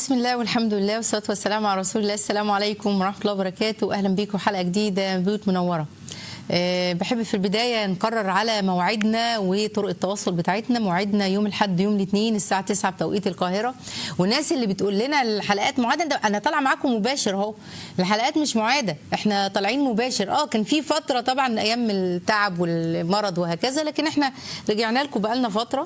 بسم الله والحمد لله والصلاه والسلام على رسول الله السلام عليكم ورحمه الله وبركاته اهلا بيكم حلقه جديده من بيوت منوره أه بحب في البدايه نقرر على مواعيدنا وطرق التواصل بتاعتنا مواعيدنا يوم الاحد يوم الاثنين الساعه 9 بتوقيت القاهره والناس اللي بتقول لنا الحلقات معاده ده انا طالعه معاكم مباشر اهو الحلقات مش معاده احنا طالعين مباشر اه كان في فتره طبعا ايام التعب والمرض وهكذا لكن احنا رجعنا لكم بقالنا فتره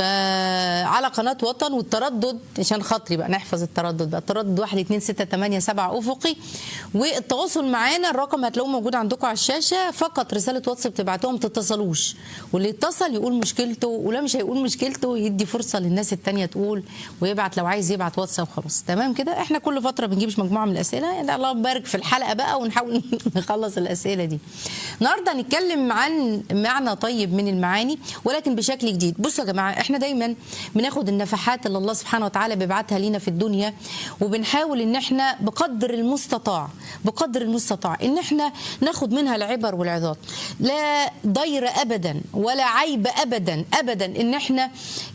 فعلى قناه وطن والتردد عشان خاطري بقى نحفظ التردد بقى التردد 1 2 6 8 7 افقي والتواصل معانا الرقم هتلاقوه موجود عندكم على الشاشه فقط رساله واتساب تبعتوها ما تتصلوش واللي يتصل يقول مشكلته ولا مش هيقول مشكلته يدي فرصه للناس التانية تقول ويبعت لو عايز يبعت واتساب خلاص تمام كده احنا كل فتره بنجيبش مجموعه من الاسئله يعني الله يبارك في الحلقه بقى ونحاول نخلص الاسئله دي النهارده هنتكلم عن معنى طيب من المعاني ولكن بشكل جديد بصوا يا جماعه احنا دايما بناخد النفحات اللي الله سبحانه وتعالى بيبعتها لينا في الدنيا وبنحاول ان احنا بقدر المستطاع بقدر المستطاع ان احنا ناخد منها العبر والعظات لا ضير ابدا ولا عيب ابدا ابدا ان احنا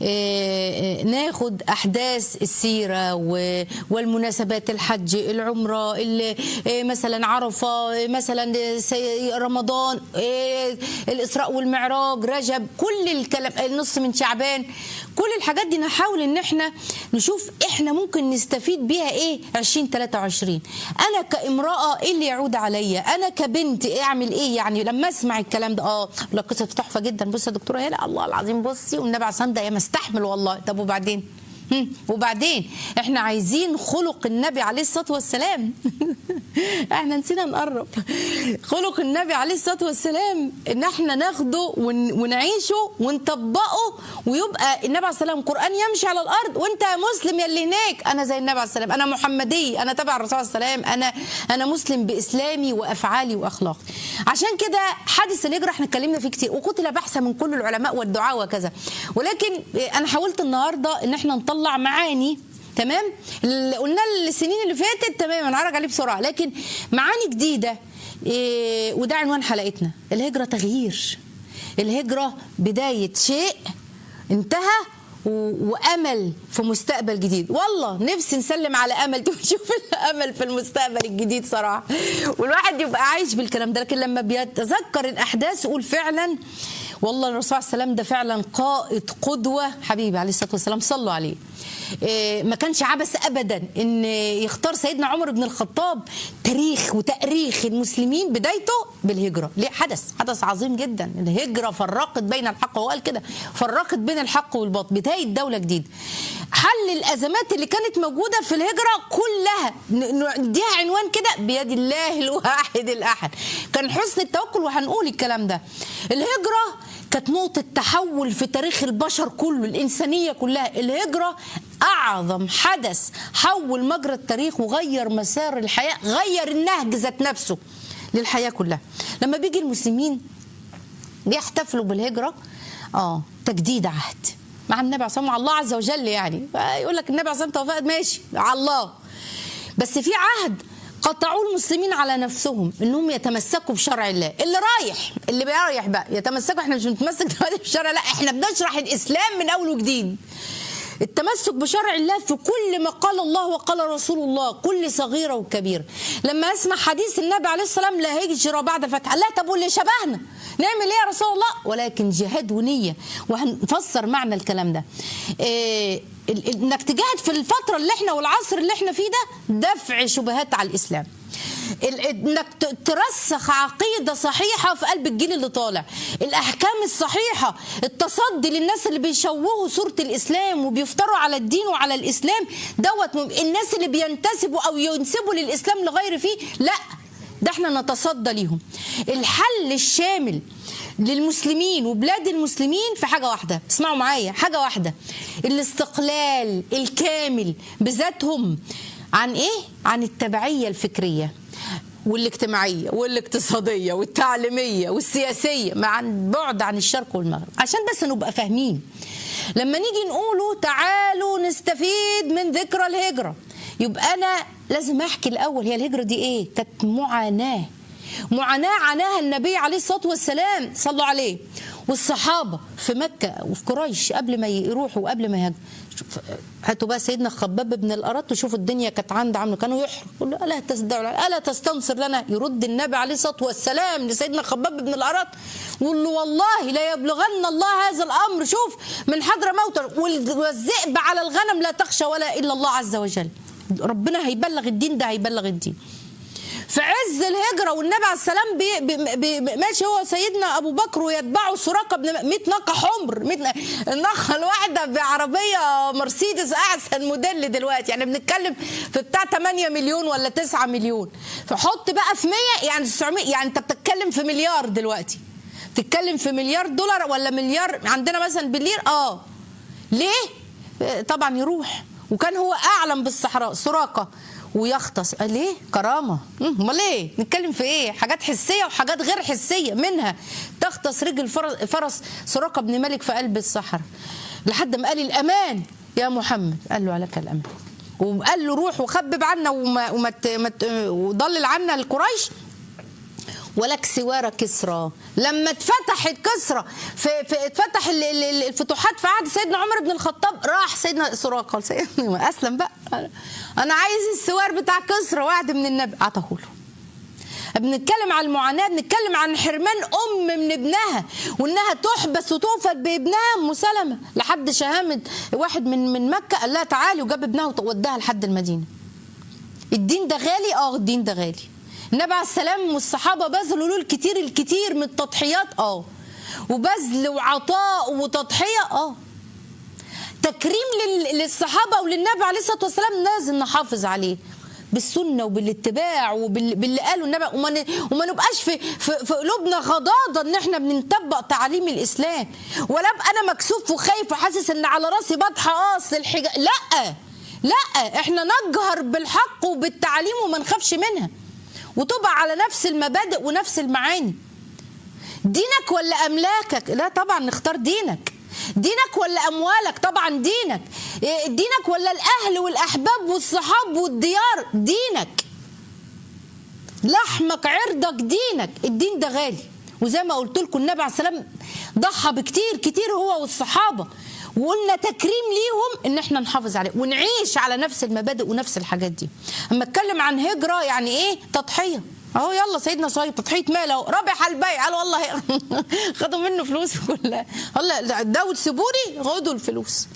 اه ناخد احداث السيره والمناسبات الحج العمره اه مثلا عرفه مثلا رمضان اه الاسراء والمعراج رجب كل الكلام النص من شعبان كل الحاجات دي نحاول ان احنا نشوف احنا ممكن نستفيد بيها ايه 2023 انا كامراه ايه اللي يعود عليا انا كبنت اعمل ايه يعني لما اسمع الكلام ده اه لا قصه تحفه جدا بصي يا دكتوره هلا الله العظيم بصي والنبي عليه ده يا مستحمل والله طب وبعدين وبعدين احنا عايزين خلق النبي عليه الصلاه والسلام احنا نسينا نقرب خلق النبي عليه الصلاه والسلام ان احنا ناخده ونعيشه ونطبقه ويبقى النبي عليه السلام قران يمشي على الارض وانت يا مسلم يا اللي هناك انا زي النبي عليه السلام انا محمدي انا تبع الرسول عليه السلام انا انا مسلم باسلامي وافعالي واخلاقي عشان كده حادث الهجره احنا اتكلمنا فيه كتير وقتل بحثا من كل العلماء والدعاء وكذا ولكن انا حاولت النهارده ان احنا نطلع معاني تمام اللي قلنا السنين اللي فاتت تمام هنعرج عليه بسرعه لكن معاني جديده إيه وده عنوان حلقتنا الهجره تغيير الهجره بدايه شيء انتهى وامل في مستقبل جديد والله نفسي نسلم على امل تشوف الامل في المستقبل الجديد صراحه والواحد يبقى عايش بالكلام ده لكن لما بيتذكر الاحداث يقول فعلا والله الرسول عليه السلام ده فعلا قائد قدوه حبيبي عليه الصلاه والسلام صلوا عليه ما كانش عبث ابدا ان يختار سيدنا عمر بن الخطاب تاريخ وتاريخ المسلمين بدايته بالهجره ليه حدث حدث عظيم جدا الهجره فرقت بين الحق وقال كده فرقت بين الحق والباطل بدايه دوله جديده حل الازمات اللي كانت موجوده في الهجره كلها نديها عنوان كده بيد الله الواحد الاحد كان حسن التوكل وهنقول الكلام ده الهجره كانت نقطة تحول في تاريخ البشر كله الإنسانية كلها الهجرة أعظم حدث حول مجرى التاريخ وغير مسار الحياة غير النهج ذات نفسه للحياة كلها لما بيجي المسلمين بيحتفلوا بالهجرة آه تجديد عهد مع النبي عليه مع الله عز وجل يعني يقول لك النبي عليه الصلاة ماشي على الله بس في عهد قطعوا المسلمين على نفسهم انهم يتمسكوا بشرع الله اللي رايح اللي بيريح بقى يتمسكوا احنا مش بنتمسك دلوقتي بشرع لا احنا بنشرح الاسلام من اول وجديد التمسك بشرع الله في كل ما قال الله وقال رسول الله كل صغيرة وكبيرة لما أسمع حديث النبي عليه السلام لا هجر بعد فتح لا طب واللي شبهنا نعمل ايه يا رسول الله ولكن جهاد ونية وهنفسر معنى الكلام ده إيه انك تجاهد في الفترة اللي احنا والعصر اللي احنا فيه ده دفع شبهات على الإسلام انك ترسخ عقيده صحيحه في قلب الجيل اللي طالع الاحكام الصحيحه التصدي للناس اللي بيشوهوا صوره الاسلام وبيفتروا على الدين وعلى الاسلام دوت الناس اللي بينتسبوا او ينسبوا للاسلام لغير فيه لا ده احنا نتصدى ليهم الحل الشامل للمسلمين وبلاد المسلمين في حاجه واحده اسمعوا معايا حاجه واحده الاستقلال الكامل بذاتهم عن ايه عن التبعيه الفكريه والاجتماعيه والاقتصاديه والتعليميه والسياسيه مع بعد عن الشرق والمغرب عشان بس نبقى فاهمين لما نيجي نقوله تعالوا نستفيد من ذكرى الهجره يبقى انا لازم احكي الاول هي الهجره دي ايه كانت معاناه معاناه عناها النبي عليه الصلاه والسلام صلوا عليه والصحابه في مكه وفي قريش قبل ما يروحوا وقبل ما يهاجروا شوف- هاتوا بقى سيدنا خباب بن الارت وشوفوا الدنيا كانت عند عمرو كانوا يحرق يقول له الا تستدعوا الا تستنصر لنا يرد النبي عليه الصلاه والسلام لسيدنا خباب بن الارت يقول له والله لا يبلغن الله هذا الامر شوف من حضر موت والذئب على الغنم لا تخشى ولا الا الله عز وجل ربنا هيبلغ الدين ده هيبلغ الدين في عز الهجرة والنبي عليه السلام بي بي بي ماشي هو سيدنا أبو بكر ويتبعه سراقة بن 100 ناقة حمر 100 الناقة الواحدة بعربية مرسيدس أحسن موديل دلوقتي يعني بنتكلم في بتاع 8 مليون ولا 9 مليون فحط بقى في 100 يعني 900 يعني أنت بتتكلم في مليار دلوقتي بتتكلم في مليار دولار ولا مليار عندنا مثلا باللير اه ليه؟ آه، طبعا يروح وكان هو اعلم بالصحراء سراقه ويغطس قال ليه كرامه مم، امال ايه نتكلم في ايه حاجات حسيه وحاجات غير حسيه منها تغطس رجل فرس, فرس سراقه بن مالك في قلب الصحراء لحد ما قال الامان يا محمد قال له عليك الامان وقال له روح وخبب عنا وما وما ت- ما ت- وضلل عنا القريش ولك سوار كسرى لما اتفتحت كسرى في, في اتفتح ال- ال- ال- الفتوحات في عهد سيدنا عمر بن الخطاب راح سيدنا سراقه قال سيدنا اسلم بقى انا عايز السوار بتاع كسرى وعد من النبي اعطاه له بنتكلم عن المعاناه بنتكلم عن حرمان ام من ابنها وانها تحبس وتوفد بابنها ام سلمه لحد شهامه واحد من من مكه قال لها تعالي وجاب ابنها ووداها لحد المدينه الدين ده غالي اه الدين ده غالي النبي عليه السلام والصحابه بذلوا له الكتير الكتير من التضحيات اه وبذل وعطاء وتضحيه اه تكريم لل- للصحابه وللنبي عليه الصلاه والسلام لازم نحافظ عليه بالسنه وبالاتباع وباللي قاله النبي وما, ن- وما نبقاش في, في, في قلوبنا غضاضه ان احنا بنطبق تعاليم الاسلام ولا ابقى انا مكسوف وخايف وحاسس ان على راسي بطحه اه اصل الحجاب لا لا احنا نجهر بالحق وبالتعاليم وما نخافش منها وتبقى على نفس المبادئ ونفس المعاني دينك ولا املاكك لا طبعا نختار دينك دينك ولا اموالك طبعا دينك إيه، دينك ولا الاهل والاحباب والصحاب والديار دينك لحمك عرضك دينك الدين ده غالي وزي ما قلت لكم النبي عليه السلام ضحى بكتير كتير هو والصحابه وقلنا تكريم ليهم ان احنا نحافظ عليه ونعيش على نفس المبادئ ونفس الحاجات دي اما اتكلم عن هجره يعني ايه تضحيه اهو يلا سيدنا صهيب تضحيه مال اهو ربح البيع قال والله خدوا منه فلوس كلها والله ده سيبوني خدوا الفلوس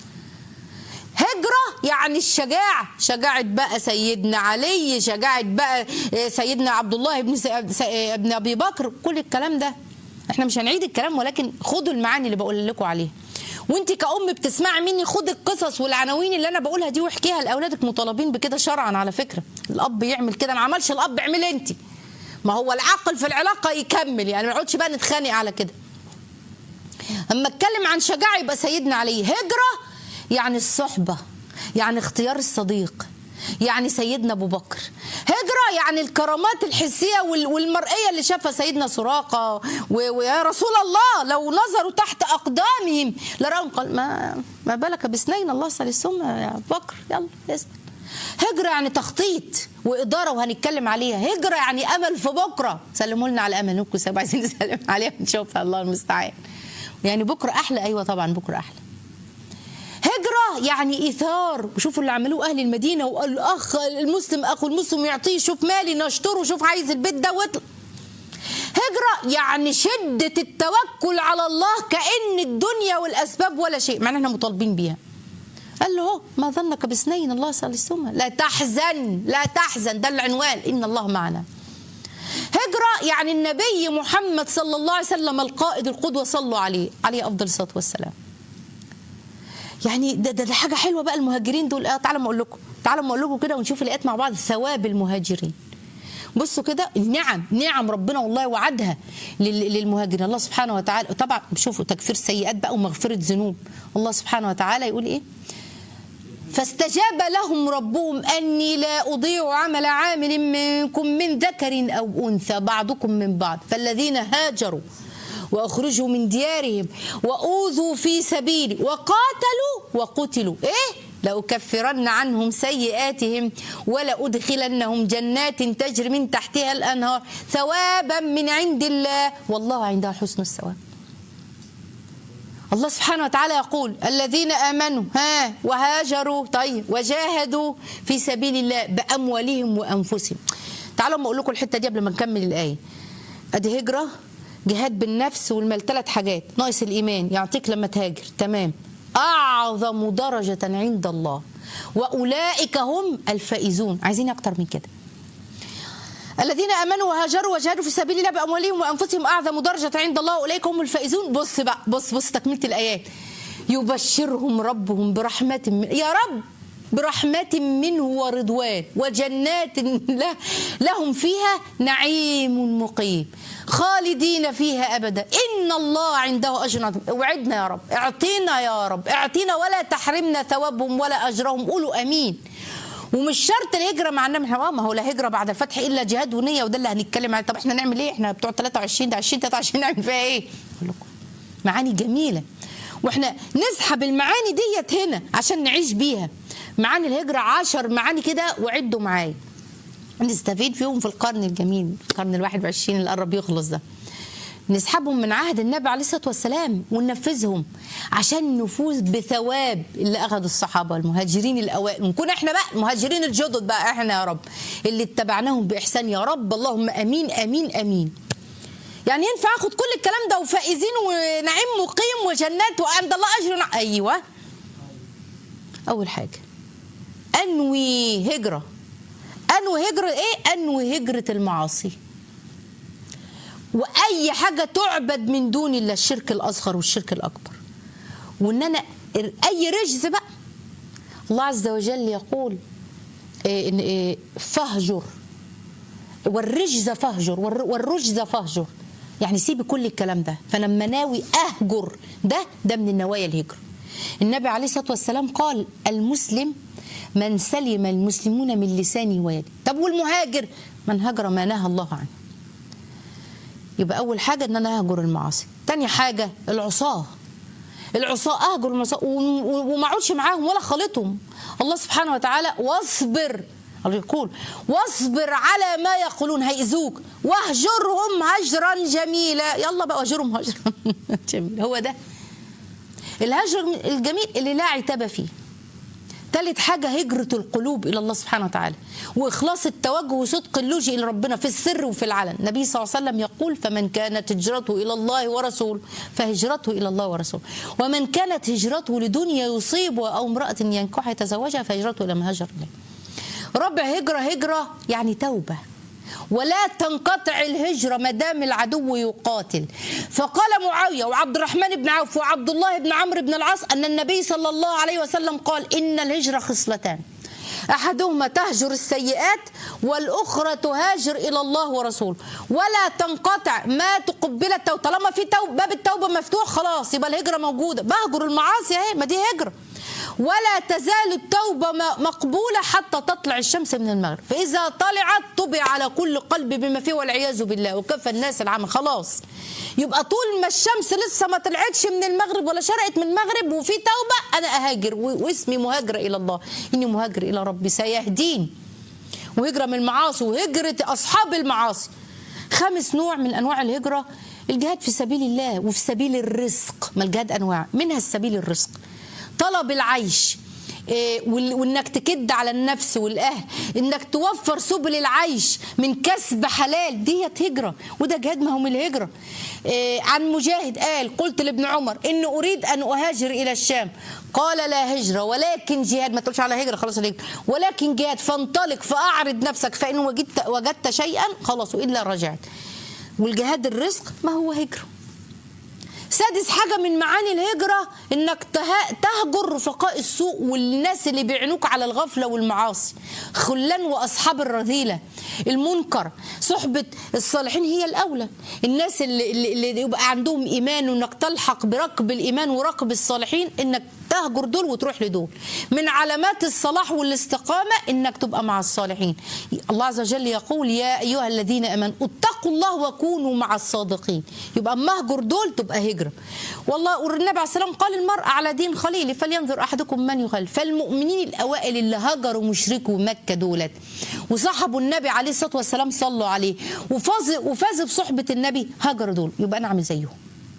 هجرة يعني الشجاعة شجاعة بقى سيدنا علي شجاعة بقى سيدنا عبد الله بن س- س- ابن أبي بكر كل الكلام ده احنا مش هنعيد الكلام ولكن خدوا المعاني اللي بقول لكم عليها وانت كأم بتسمعي مني خد القصص والعناوين اللي انا بقولها دي واحكيها لاولادك مطالبين بكده شرعا على فكرة الاب يعمل كده ما عملش الاب اعمل انت ما هو العقل في العلاقة يكمل يعني ما نقعدش بقى نتخانق على كده اما اتكلم عن شجاعه يبقى سيدنا علي هجره يعني الصحبه يعني اختيار الصديق يعني سيدنا ابو بكر هجره يعني الكرامات الحسيه وال- والمرئيه اللي شافها سيدنا سراقه و- ويا رسول الله لو نظروا تحت اقدامهم لرأوا قال ما ما بالك باثنين الله ثالثهما يا ابو بكر يلا اثبت هجرة يعني تخطيط وإدارة وهنتكلم عليها هجرة يعني أمل في بكرة سلموا لنا على أمل نكو سبع عايزين نسلم عليها ونشوفها الله المستعان يعني بكرة أحلى أيوة طبعا بكرة أحلى هجرة يعني إيثار وشوفوا اللي عملوه أهل المدينة وقال الأخ المسلم أخو المسلم يعطيه شوف مالي نشطره شوف عايز البيت ده واطلع هجرة يعني شدة التوكل على الله كأن الدنيا والأسباب ولا شيء مع إن احنا مطالبين بيها قال له هو ما ظنك باثنين الله ثالثهما لا تحزن لا تحزن ده العنوان إن الله معنا هجرة يعني النبي محمد صلى الله عليه وسلم القائد القدوة صلوا عليه عليه أفضل الصلاة والسلام يعني ده, ده, ده حاجة حلوة بقى المهاجرين دول آه تعالوا ما أقول لكم تعالوا ما أقول لكم كده ونشوف الآيات مع بعض ثواب المهاجرين بصوا كده النعم نعم ربنا والله وعدها لل- للمهاجرين الله سبحانه وتعالى طبعا شوفوا تكفير سيئات بقى ومغفرة ذنوب الله سبحانه وتعالى يقول ايه فاستجاب لهم ربهم أني لا أضيع عمل عامل منكم من ذكر أو أنثى بعضكم من بعض فالذين هاجروا وأخرجوا من ديارهم وأوذوا في سبيلي وقاتلوا وقتلوا إيه؟ لأكفرن عنهم سيئاتهم ولأدخلنهم جنات تجري من تحتها الأنهار ثوابا من عند الله والله عندها حسن الثواب الله سبحانه وتعالى يقول الذين امنوا ها وهاجروا طيب وجاهدوا في سبيل الله باموالهم وانفسهم تعالوا اما اقول لكم الحته دي قبل ما نكمل الايه ادي هجره جهاد بالنفس والمال ثلاث حاجات ناقص الايمان يعطيك لما تهاجر تمام اعظم درجه عند الله واولئك هم الفائزون عايزين إيه اكتر من كده الذين امنوا وهاجروا وجاهدوا في سبيل الله باموالهم وانفسهم اعظم درجه عند الله واولئك هم الفائزون بص بقى بص بص تكمله الايات يبشرهم ربهم برحمه من يا رب برحمة منه ورضوان وجنات له لهم فيها نعيم مقيم خالدين فيها أبدا إن الله عنده أجر عظيم وعدنا يا رب اعطينا يا رب اعطينا ولا تحرمنا ثوابهم ولا أجرهم قولوا أمين ومش شرط الهجره مع النبي اه ما هو لا هجره بعد الفتح الا جهاد ونيه وده اللي هنتكلم عليه طب احنا نعمل ايه احنا بتوع 23 ده 20 23 نعمل فيها ايه اقول لكم معاني جميله واحنا نسحب المعاني ديت هنا عشان نعيش بيها معاني الهجره عشر معاني كده وعدوا معايا نستفيد فيهم في القرن الجميل القرن الواحد وعشرين اللي قرب يخلص ده نسحبهم من عهد النبي عليه الصلاه والسلام وننفذهم عشان نفوز بثواب اللي اخذ الصحابه المهاجرين الاوائل ونكون احنا بقى المهاجرين الجدد بقى احنا يا رب اللي اتبعناهم باحسان يا رب اللهم امين امين امين يعني ينفع اخد كل الكلام ده وفائزين ونعيم مقيم وجنات وعند الله اجر ايوه اول حاجه انوي هجره انوي هجره ايه انوي هجره المعاصي واي حاجه تعبد من دون الله الشرك الاصغر والشرك الاكبر وان انا اي رجز بقى الله عز وجل يقول إيه إن إيه فاهجر والرجز فاهجر والرجز فاهجر يعني سيبي كل الكلام ده فلما ناوي اهجر ده ده من النوايا الهجره النبي عليه الصلاه والسلام قال المسلم من سلم المسلمون من لسانه ويده طب والمهاجر من هجر ما نهى الله عنه يبقى اول حاجه ان انا اهجر المعاصي تاني حاجه العصاه العصاه اهجر المعاصي وما اقعدش معاهم ولا خالطهم الله سبحانه وتعالى واصبر الله يقول واصبر على ما يقولون هيأذوك واهجرهم هجرا جميلا يلا بقى واهجرهم هجرا جميلا هو ده الهجر الجميل اللي لا عتاب فيه ثالث حاجة هجرة القلوب إلى الله سبحانه وتعالى وإخلاص التوجه وصدق اللجوء إلى ربنا في السر وفي العلن النبي صلى الله عليه وسلم يقول فمن كانت هجرته إلى الله ورسوله فهجرته إلى الله ورسوله ومن كانت هجرته لدنيا يصيبها أو امرأة ينكحها يتزوجها فهجرته إلى ما هجر إليه ربع هجرة هجرة يعني توبة ولا تنقطع الهجرة ما دام العدو يقاتل فقال معاوية وعبد الرحمن بن عوف وعبد الله بن عمرو بن العاص أن النبي صلى الله عليه وسلم قال إن الهجرة خصلتان أحدهما تهجر السيئات والأخرى تهاجر إلى الله ورسوله ولا تنقطع ما تقبل التوبة طالما في توب باب التوبة مفتوح خلاص يبقى الهجرة موجودة بهجر المعاصي اهي ما دي هجرة ولا تزال التوبة مقبولة حتى تطلع الشمس من المغرب فإذا طلعت طبع على كل قلب بما فيه والعياذ بالله وكفى الناس العمى خلاص يبقى طول ما الشمس لسه ما طلعتش من المغرب ولا شرقت من المغرب وفي توبة أنا أهاجر واسمي مهاجرة إلى الله إني مهاجر إلى ربي سيهدين وهجرة من المعاصي وهجرة أصحاب المعاصي خامس نوع من أنواع الهجرة الجهاد في سبيل الله وفي سبيل الرزق ما الجهاد أنواع منها السبيل الرزق طلب العيش إيه وانك تكد على النفس والاهل انك توفر سبل العيش من كسب حلال ديت هجره وده جهاد ما هو من الهجره إيه عن مجاهد قال قلت لابن عمر ان اريد ان اهاجر الى الشام قال لا هجره ولكن جهاد ما تقولش على هجره خلاص الهجرة. ولكن جهاد فانطلق فاعرض نفسك فان وجدت وجدت شيئا خلاص والا رجعت والجهاد الرزق ما هو هجره سادس حاجه من معاني الهجره انك تهجر رفقاء السوء والناس اللي بيعنوك على الغفله والمعاصي خلان واصحاب الرذيله المنكر صحبه الصالحين هي الاولى الناس اللي, اللي يبقى عندهم ايمان وانك تلحق بركب الايمان وركب الصالحين انك تهجر دول وتروح لدول من علامات الصلاح والاستقامه انك تبقى مع الصالحين الله عز وجل يقول يا ايها الذين امنوا اتقوا الله وكونوا مع الصادقين يبقى اما اهجر دول تبقى هجره والله والنبي عليه السلام قال المرء على دين خليلي فلينظر احدكم من يخل فالمؤمنين الاوائل اللي هجروا مشركوا مكه دولت وصحبوا النبي عليه الصلاه والسلام صلوا عليه وفاز وفازوا بصحبه النبي هجروا دول يبقى انا اعمل زيهم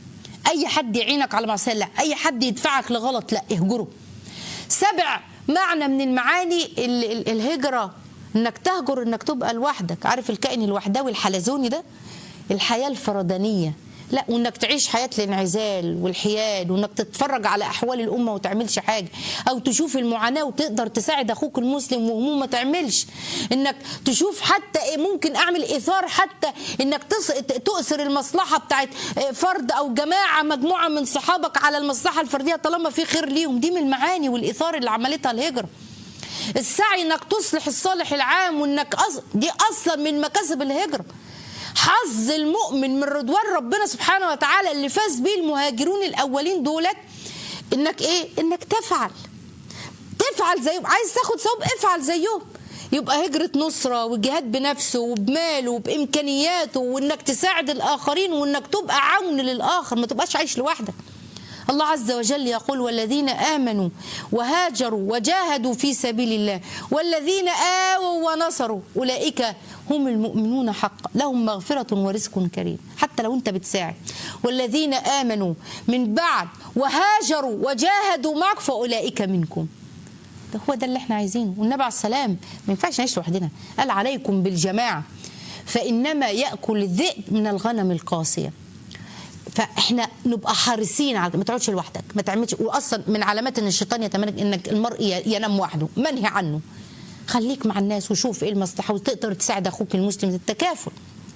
اي حد يعينك على معصيه لا اي حد يدفعك لغلط لا اهجره سبع معنى من المعاني ال- ال- الهجره انك تهجر انك تبقى لوحدك عارف الكائن الوحدوي الحلزوني ده الحياه الفردانيه لا وانك تعيش حياه الانعزال والحياد وانك تتفرج على احوال الامه وتعملش حاجه او تشوف المعاناه وتقدر تساعد اخوك المسلم وهموم ما تعملش انك تشوف حتى إيه ممكن اعمل ايثار حتى انك تص- تؤثر المصلحه بتاعت فرد او جماعه مجموعه من صحابك على المصلحه الفرديه طالما في خير ليهم دي من المعاني والايثار اللي عملتها الهجره السعي انك تصلح الصالح العام وانك أص... دي اصلا من مكاسب الهجره حظ المؤمن من رضوان ربنا سبحانه وتعالى اللي فاز بيه المهاجرون الاولين دولت انك ايه انك تفعل تفعل زيهم عايز تاخد ثواب افعل زيهم يبقى هجرة نصرة وجهاد بنفسه وبماله وبإمكانياته وإنك تساعد الآخرين وإنك تبقى عون للآخر ما تبقاش عايش لوحدك الله عز وجل يقول والذين آمنوا وهاجروا وجاهدوا في سبيل الله والذين آووا ونصروا أولئك هم المؤمنون حقا لهم مغفرة ورزق كريم حتى لو أنت بتساعد والذين آمنوا من بعد وهاجروا وجاهدوا معك فأولئك منكم ده هو ده اللي احنا عايزينه والنبي عليه السلام ما ينفعش نعيش لوحدنا قال عليكم بالجماعة فإنما يأكل الذئب من الغنم القاسية فاحنا نبقى حريصين على ما تقعدش لوحدك ما تعملش واصلا من علامات ان الشيطان يتمنى انك المرء ينام وحده منهي عنه خليك مع الناس وشوف ايه المصلحه وتقدر تساعد اخوك المسلم التكافل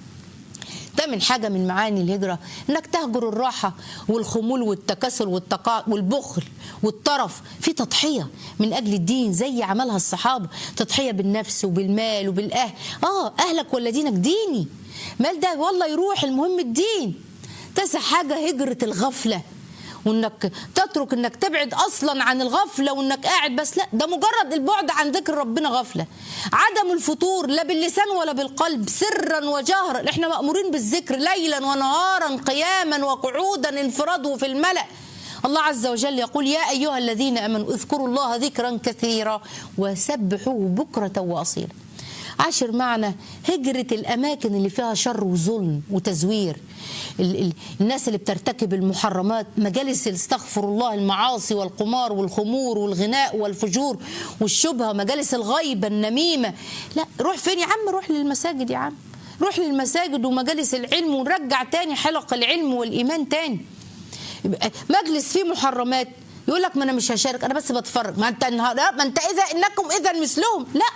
ده من حاجة من معاني الهجرة انك تهجر الراحة والخمول والتكاسل والتقا والبخل والطرف في تضحية من اجل الدين زي عملها الصحابة تضحية بالنفس وبالمال وبالاهل اه اهلك ولا دينك ديني مال ده والله يروح المهم الدين تسع حاجة هجرة الغفلة وانك تترك انك تبعد اصلا عن الغفله وانك قاعد بس لا ده مجرد البعد عن ذكر ربنا غفله عدم الفطور لا باللسان ولا بالقلب سرا وجهرا احنا مامورين بالذكر ليلا ونهارا قياما وقعودا انفراد وفي الملا الله عز وجل يقول يا ايها الذين امنوا اذكروا الله ذكرا كثيرا وسبحوه بكره واصيلا عاشر معنا هجرة الأماكن اللي فيها شر وظلم وتزوير ال ال الناس اللي بترتكب المحرمات مجالس استغفر الله المعاصي والقمار والخمور والغناء والفجور والشبهة مجالس الغيبة النميمة لا روح فين يا عم روح للمساجد يا عم روح للمساجد ومجالس العلم ونرجع تاني حلق العلم والإيمان تاني مجلس فيه محرمات يقول لك ما انا مش هشارك انا بس بتفرج ما انت ما انت اذا انكم اذا مثلهم لا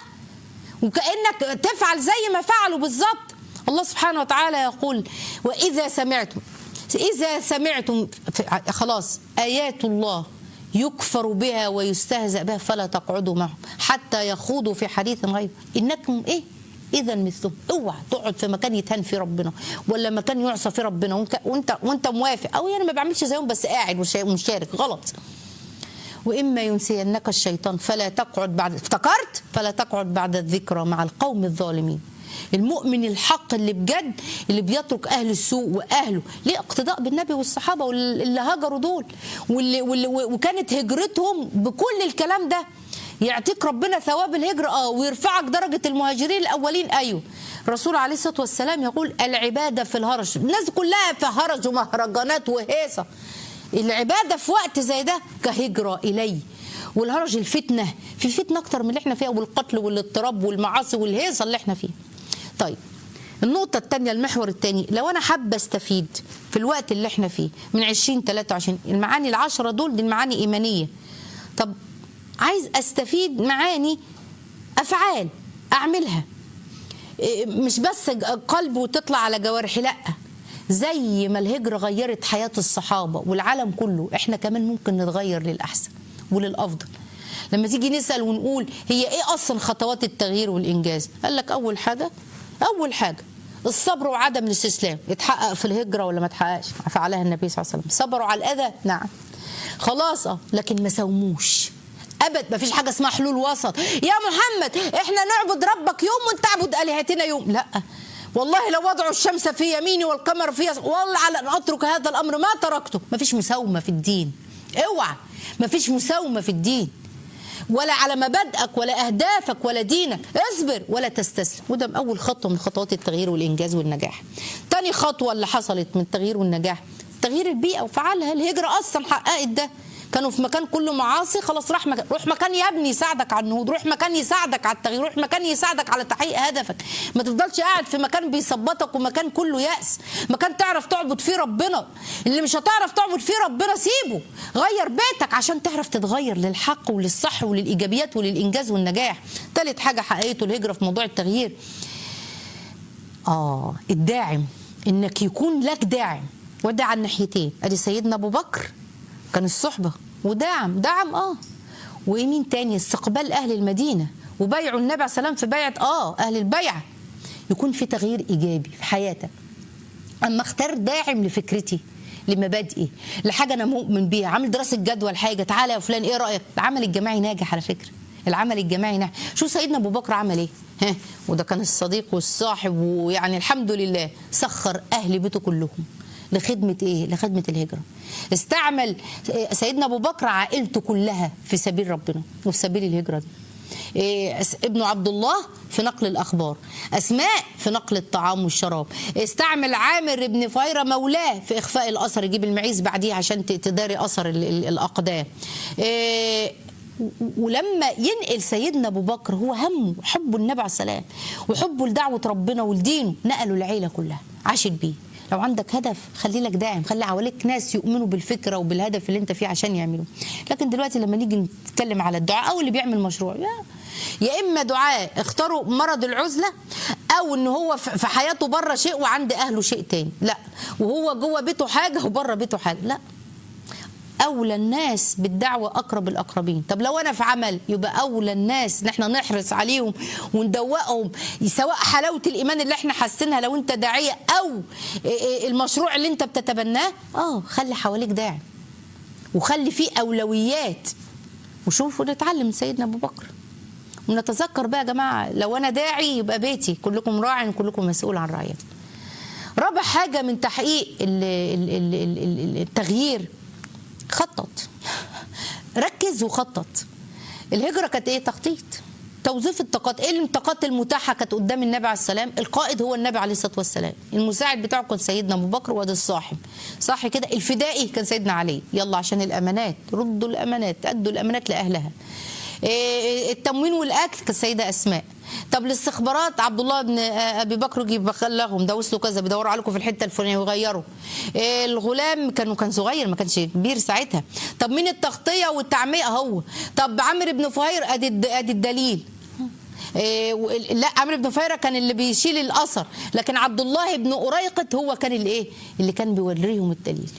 وكانك تفعل زي ما فعلوا بالظبط الله سبحانه وتعالى يقول واذا سمعتم اذا سمعتم خلاص ايات الله يكفر بها ويستهزأ بها فلا تقعدوا معهم حتى يخوضوا في حديث غير انكم ايه اذا مثلهم اوعى تقعد في مكان يتهان فيه ربنا ولا مكان يعصى فيه ربنا وانت وانت موافق او يعني ما بعملش زيهم بس قاعد ومشارك غلط واما ينسينك الشيطان فلا تقعد بعد افتكرت فلا تقعد بعد الذكرى مع القوم الظالمين المؤمن الحق اللي بجد اللي بيترك اهل السوء واهله ليه اقتداء بالنبي والصحابه واللي هاجروا دول واللي, واللي وكانت هجرتهم بكل الكلام ده يعطيك ربنا ثواب الهجرة اه ويرفعك درجة المهاجرين الأولين أيوه الرسول عليه الصلاة والسلام يقول العبادة في الهرج الناس كلها في هرج ومهرجانات وهيصة العباده في وقت زي ده كهجره الي والهرج الفتنه في فتنه اكتر من اللي احنا فيها والقتل والاضطراب والمعاصي والهيصه اللي احنا فيها طيب النقطة الثانية المحور الثاني لو أنا حابة أستفيد في الوقت اللي احنا فيه من 20 23 المعاني العشرة دول دي المعاني إيمانية طب عايز أستفيد معاني أفعال أعملها مش بس قلب وتطلع على جوارحي لأ زي ما الهجرة غيرت حياة الصحابة والعالم كله احنا كمان ممكن نتغير للأحسن وللأفضل لما تيجي نسأل ونقول هي ايه أصلا خطوات التغيير والإنجاز قال لك أول حاجة أول حاجة الصبر وعدم الاستسلام يتحقق في الهجرة ولا ما تحققش فعلها النبي صلى الله عليه وسلم صبروا على الأذى نعم خلاص اه لكن ما ساوموش ابد ما فيش حاجه اسمها حلول وسط يا محمد احنا نعبد ربك يوم وانت تعبد الهتنا يوم لا والله لو وضعوا الشمس في يميني والقمر في والله على ان اترك هذا الامر ما تركته ما فيش مساومه في الدين اوعى ما فيش مساومه في الدين ولا على مبادئك ولا اهدافك ولا دينك اصبر ولا تستسلم وده اول خطوه من خطوات التغيير والانجاز والنجاح تاني خطوه اللي حصلت من التغيير والنجاح تغيير البيئه وفعلها الهجره اصلا حققت ده كانوا في مكان كله معاصي خلاص راح مكان روح مكان يا ابني يساعدك على النهوض روح مكان يساعدك على التغيير روح مكان يساعدك على تحقيق هدفك ما تفضلش قاعد في مكان بيثبطك ومكان كله يأس مكان تعرف تعبد فيه ربنا اللي مش هتعرف تعبد فيه ربنا سيبه غير بيتك عشان تعرف تتغير للحق وللصح وللإيجابيات وللإنجاز والنجاح تالت حاجة حققته الهجرة في موضوع التغيير اه الداعم انك يكون لك داعم وده على الناحيتين ادي سيدنا ابو بكر كان الصحبه ودعم دعم اه ومين تاني استقبال اهل المدينه وبايعوا النبي عليه السلام في بيعه اه اهل البيعه يكون في تغيير ايجابي في حياتك اما اختار داعم لفكرتي لمبادئي لحاجه انا مؤمن بيها عامل دراسه جدوى لحاجه تعالى يا فلان ايه رايك العمل الجماعي ناجح على فكره العمل الجماعي ناجح شو سيدنا ابو بكر عمل ايه ها وده كان الصديق والصاحب ويعني الحمد لله سخر اهل بيته كلهم لخدمة إيه؟ لخدمة الهجرة. استعمل سيدنا أبو بكر عائلته كلها في سبيل ربنا وفي سبيل الهجرة دي. إيه ابن عبد الله في نقل الأخبار أسماء في نقل الطعام والشراب استعمل عامر بن فايرة مولاه في إخفاء الأثر يجيب المعيز بعديه عشان تداري أثر ال- ال- الأقدام إيه ولما ينقل سيدنا ابو بكر هو همه حبه النبي عليه السلام وحبه لدعوه ربنا ولدينه نقلوا العيله كلها عاشت بيه لو عندك هدف خلي لك داعم خلي حواليك ناس يؤمنوا بالفكره وبالهدف اللي انت فيه عشان يعملوه لكن دلوقتي لما نيجي نتكلم على الدعاء او اللي بيعمل مشروع يا يا اما دعاء اختاروا مرض العزله او ان هو في في حياته بره شيء وعند اهله شيء تاني لا وهو جوه بيته حاجه وبره بيته حاجه لا اولى الناس بالدعوه اقرب الاقربين طب لو انا في عمل يبقى اولى الناس ان احنا نحرص عليهم وندوقهم سواء حلاوه الايمان اللي احنا حاسينها لو انت داعيه او المشروع اللي انت بتتبناه اه خلي حواليك داعم وخلي فيه اولويات وشوفوا نتعلم من سيدنا ابو بكر ونتذكر بقى يا جماعه لو انا داعي يبقى بيتي كلكم راع كلكم مسؤول عن رعيته رابع حاجه من تحقيق ال- ال- ال- ال- ال- التغيير خطط ركز وخطط الهجرة كانت ايه تخطيط توظيف الطاقات ايه الطاقات المتاحة كانت قدام النبي عليه السلام القائد هو النبي عليه الصلاة والسلام المساعد بتاعه كان سيدنا ابو بكر وده الصاحب صح كده الفدائي كان سيدنا علي يلا عشان الامانات ردوا الامانات ادوا الامانات لاهلها إيه التموين والاكل كانت السيده اسماء طب الاستخبارات عبد الله بن ابي بكر يجي بخلهم ده وصلوا كذا بيدوروا عليكم في الحته الفلانيه ويغيروا إيه الغلام كانوا كان صغير ما كانش كبير ساعتها طب مين التغطيه والتعميه هو طب عمرو بن فهير ادي الد- ادي الدليل إيه و- لا عمرو بن فهيره كان اللي بيشيل الاثر لكن عبد الله بن قريقط هو كان الايه اللي كان بيوريهم الدليل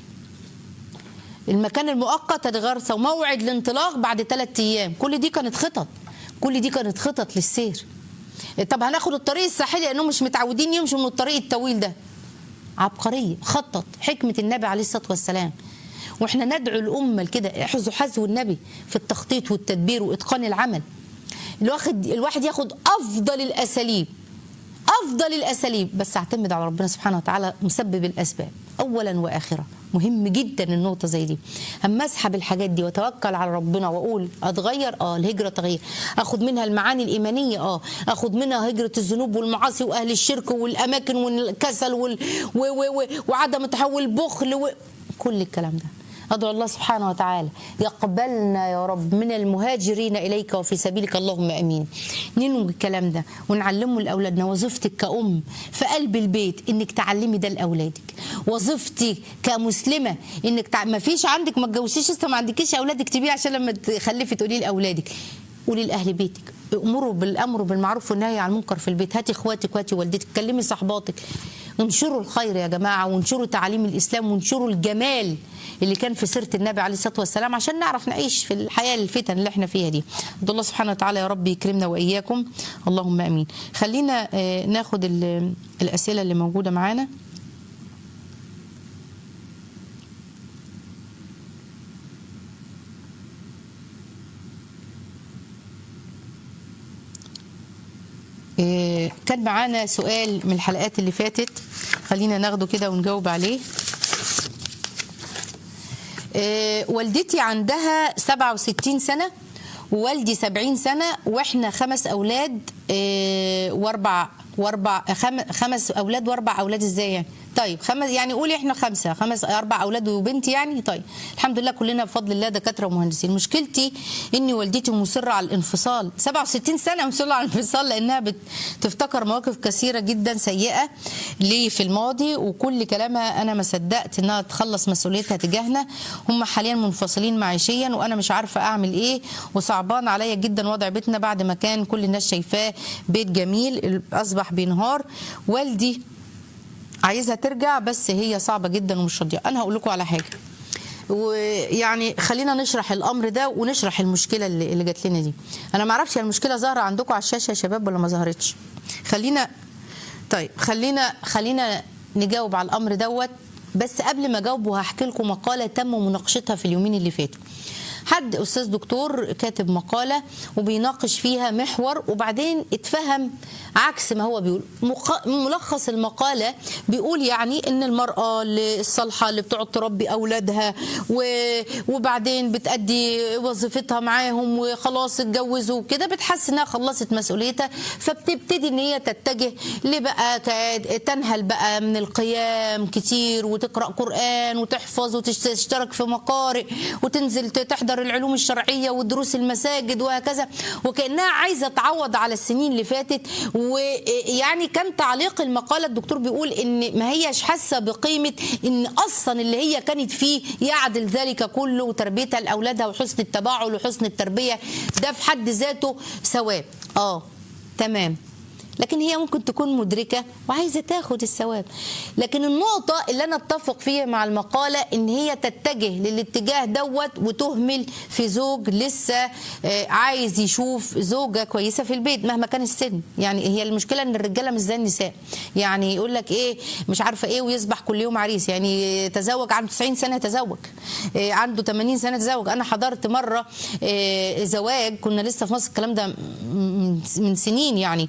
المكان المؤقت الغرسه وموعد الانطلاق بعد ثلاث ايام كل دي كانت خطط كل دي كانت خطط للسير طب هناخد الطريق الساحلي لانهم مش متعودين يمشوا من الطريق الطويل ده عبقريه خطط حكمه النبي عليه الصلاه والسلام واحنا ندعو الامه لكده حذو حذو النبي في التخطيط والتدبير واتقان العمل الواحد الواحد ياخد افضل الاساليب افضل الاساليب بس اعتمد على ربنا سبحانه وتعالى مسبب الاسباب اولا واخرا مهم جدا النقطه زي دي اما اسحب الحاجات دي واتوكل على ربنا واقول اتغير اه الهجره تغيير اخد منها المعاني الايمانيه اه اخد منها هجره الذنوب والمعاصي واهل الشرك والاماكن والكسل وال... و... و... و... وعدم تحول البخل و... كل الكلام ده أدعو الله سبحانه وتعالى يقبلنا يا رب من المهاجرين إليك وفي سبيلك اللهم أمين ننوي الكلام ده ونعلمه لأولادنا وظيفتك كأم في قلب البيت إنك تعلمي ده لأولادك وظيفتي كمسلمة إنك تع... ما فيش عندك ما تجوزيش لسه ما عندكيش أولاد اكتبيه عشان لما تخلفي تقولي لأولادك قولي لاهل بيتك امروا بالامر بالمعروف والنهي عن المنكر في البيت هاتي اخواتك وهاتي والدتك كلمي صحباتك انشروا الخير يا جماعه وانشروا تعاليم الاسلام وانشروا الجمال اللي كان في سيره النبي عليه الصلاه والسلام عشان نعرف نعيش في الحياه الفتن اللي احنا فيها دي ادعو الله سبحانه وتعالى يا رب يكرمنا واياكم اللهم امين خلينا آه، ناخد ال- الاسئله اللي موجوده معانا إيه، كان معانا سؤال من الحلقات اللي فاتت خلينا ناخده كده ونجاوب عليه إيه، والدتي عندها 67 سنة ووالدي 70 سنة واحنا خمس أولاد إيه، واربع واربع خم- خمس أولاد واربع أولاد ازاي يعني؟ طيب خمس يعني قولي احنا خمسه خمس اربع اولاد وبنت يعني طيب الحمد لله كلنا بفضل الله دكاتره ومهندسين مشكلتي اني والدتي مصره على الانفصال 67 سنه مصره على الانفصال لانها بتفتكر مواقف كثيره جدا سيئه لي في الماضي وكل كلامها انا ما صدقت انها تخلص مسؤوليتها تجاهنا هم حاليا منفصلين معيشيا وانا مش عارفه اعمل ايه وصعبان عليا جدا وضع بيتنا بعد ما كان كل الناس شايفاه بيت جميل اصبح بينهار والدي عايزها ترجع بس هي صعبه جدا ومش راضيه انا هقول لكم على حاجه ويعني خلينا نشرح الامر ده ونشرح المشكله اللي, اللي جات لنا دي انا ما اعرفش المشكله ظاهره عندكم على الشاشه يا شباب ولا ما ظهرتش خلينا طيب خلينا خلينا نجاوب على الامر دوت بس قبل ما اجاوبه هحكي لكم مقاله تم مناقشتها في اليومين اللي فاتوا حد استاذ دكتور كاتب مقاله وبيناقش فيها محور وبعدين اتفهم عكس ما هو بيقول مق... ملخص المقاله بيقول يعني ان المراه الصالحه اللي بتقعد تربي اولادها و... وبعدين بتأدي وظيفتها معاهم وخلاص اتجوزوا وكده بتحس انها خلصت مسؤوليتها فبتبتدي ان هي تتجه لبقى تنهل بقى من القيام كتير وتقرا قران وتحفظ وتشترك في مقارئ وتنزل تحضر العلوم الشرعيه ودروس المساجد وهكذا وكانها عايزه تعوض على السنين اللي فاتت ويعني كان تعليق المقاله الدكتور بيقول ان ما هيش حاسه بقيمه ان اصلا اللي هي كانت فيه يعدل ذلك كله وتربيتها لاولادها وحسن التباعل وحسن التربيه ده في حد ذاته ثواب اه تمام لكن هي ممكن تكون مدركه وعايزه تاخد الثواب لكن النقطه اللي انا اتفق فيها مع المقاله ان هي تتجه للاتجاه دوت وتهمل في زوج لسه عايز يشوف زوجه كويسه في البيت مهما كان السن يعني هي المشكله ان الرجاله مش زي النساء يعني يقول لك ايه مش عارفه ايه ويصبح كل يوم عريس يعني تزوج عنده 90 سنه تزوج عنده 80 سنه تزوج انا حضرت مره زواج كنا لسه في مصر الكلام ده من سنين يعني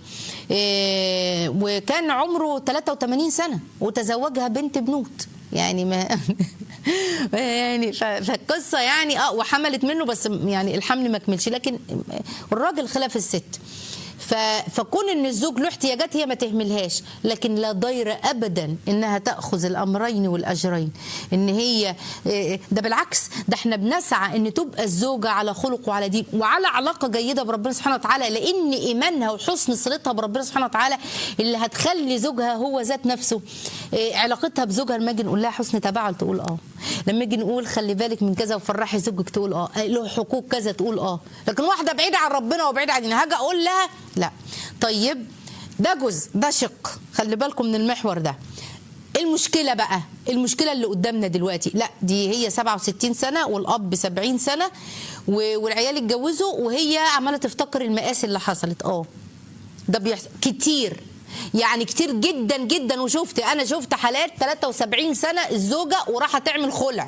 وكان عمره 83 سنه وتزوجها بنت بنوت يعني ما يعني فالقصه يعني اه وحملت منه بس يعني الحمل ما كملش لكن الراجل خلاف الست فكون ان الزوج له احتياجات هي ما تهملهاش لكن لا ضير ابدا انها تاخذ الامرين والاجرين ان هي ده بالعكس ده احنا بنسعى ان تبقى الزوجه على خلق وعلى دين وعلى علاقه جيده بربنا سبحانه وتعالى لان ايمانها وحسن صلتها بربنا سبحانه وتعالى اللي هتخلي زوجها هو ذات نفسه علاقتها بزوجها لما اجي نقول لها حسن تباعل تقول اه لما اجي نقول خلي بالك من كذا وفرحي زوجك تقول اه له حقوق كذا تقول اه لكن واحده بعيده عن ربنا وبعيده عن هاجي اقول لها لا طيب ده جزء ده شق خلي بالكم من المحور ده المشكلة بقى المشكلة اللي قدامنا دلوقتي لا دي هي 67 سنة والأب 70 سنة والعيال اتجوزوا وهي عمالة تفتكر المآسي اللي حصلت اه ده بيحصل كتير يعني كتير جدا جدا وشفت انا شفت حالات 73 سنه الزوجه وراح تعمل خلع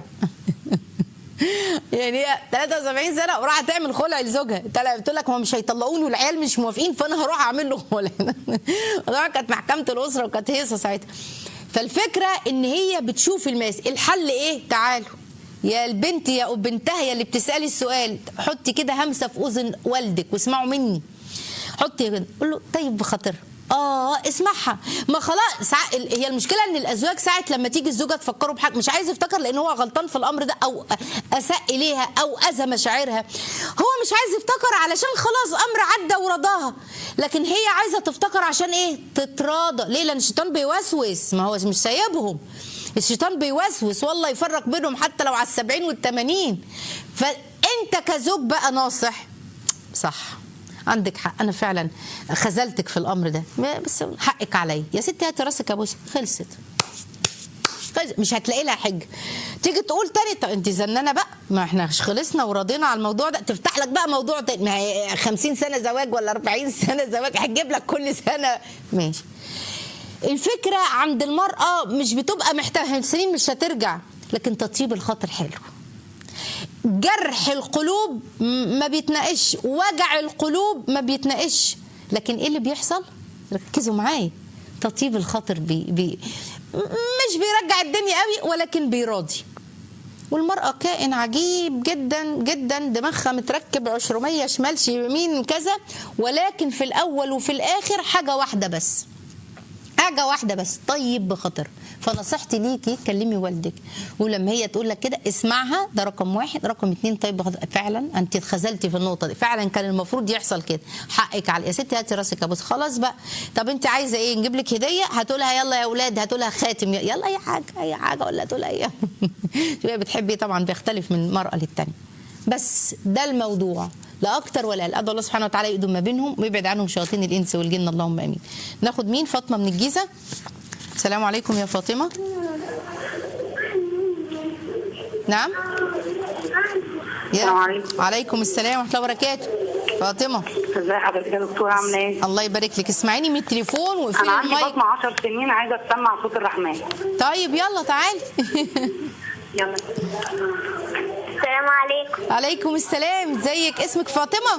يعني هي 73 سنه وراح تعمل خلع لزوجها بتقول لك هم مش هيطلقوني والعيال مش موافقين فانا هروح اعمل له خلع طبعا كانت محكمه الاسره وكانت هيصه ساعتها فالفكره ان هي بتشوف الماس الحل ايه تعالوا يا البنت يا بنتها يا اللي بتسالي السؤال حطي كده همسه في اذن والدك واسمعوا مني حطي كده قول له طيب بخاطر اه اسمعها ما خلاص سع... هي المشكله ان الازواج ساعه لما تيجي الزوجه تفكره بحاجه مش عايز يفتكر لان هو غلطان في الامر ده او اساء اليها او اذى مشاعرها هو مش عايز يفتكر علشان خلاص امر عدى ورضاها لكن هي عايزه تفتكر عشان ايه تتراضى ليه لان الشيطان بيوسوس ما هو مش سايبهم الشيطان بيوسوس والله يفرق بينهم حتى لو على السبعين والثمانين فانت كزوج بقى ناصح صح عندك حق انا فعلا خذلتك في الامر ده بس حقك عليا يا ستي هاتي راسك يا بوسه خلصت مش هتلاقي لها حجه تيجي تقول تاني طب انت زنانه بقى ما احنا خلصنا ورضينا على الموضوع ده تفتح لك بقى موضوع تاني ما هي 50 سنه زواج ولا 40 سنه زواج هتجيب لك كل سنه ماشي الفكره عند المراه مش بتبقى محتاجه سنين مش هترجع لكن تطيب الخاطر حلو جرح القلوب ما بيتناقش وجع القلوب ما بيتناقش لكن ايه اللي بيحصل ركزوا معايا تطيب الخاطر بي بي مش بيرجع الدنيا قوي ولكن بيراضي والمرأة كائن عجيب جدا جدا دماغها متركب عشرمية شمال يمين كذا ولكن في الأول وفي الآخر حاجة واحدة بس حاجة واحدة بس طيب بخطر فنصيحتي ليكي كلمي والدك ولما هي تقول لك كده اسمعها ده رقم واحد رقم اتنين طيب فعلا انت اتخذلتي في النقطه دي فعلا كان المفروض يحصل كده حقك على يا ستي هاتي راسك يا بص خلاص بقى طب انت عايزه ايه نجيب لك هديه هتقولها يلا يا اولاد هتقولها خاتم يلا اي حاجه اي حاجه ولا تقول اي شويه بتحبي طبعا بيختلف من مرأة للتانيه بس ده الموضوع لا اكتر ولا اقل ادعو الله سبحانه وتعالى يقدم ما بينهم ويبعد عنهم شياطين الانس والجن اللهم امين ناخد مين فاطمه من الجيزه السلام عليكم يا فاطمه نعم يا السلام عليكم. عليكم السلام ورحمه الله وبركاته فاطمه ازي حضرتك يا دكتورة عاملة ايه؟ الله يبارك لك اسمعيني من التليفون أنا وقفلي عندي المايك بطنة 10 سنين عايزة أسمع صوت الرحمن طيب يلا تعالي يلا السلام عليكم عليكم السلام ازيك اسمك فاطمه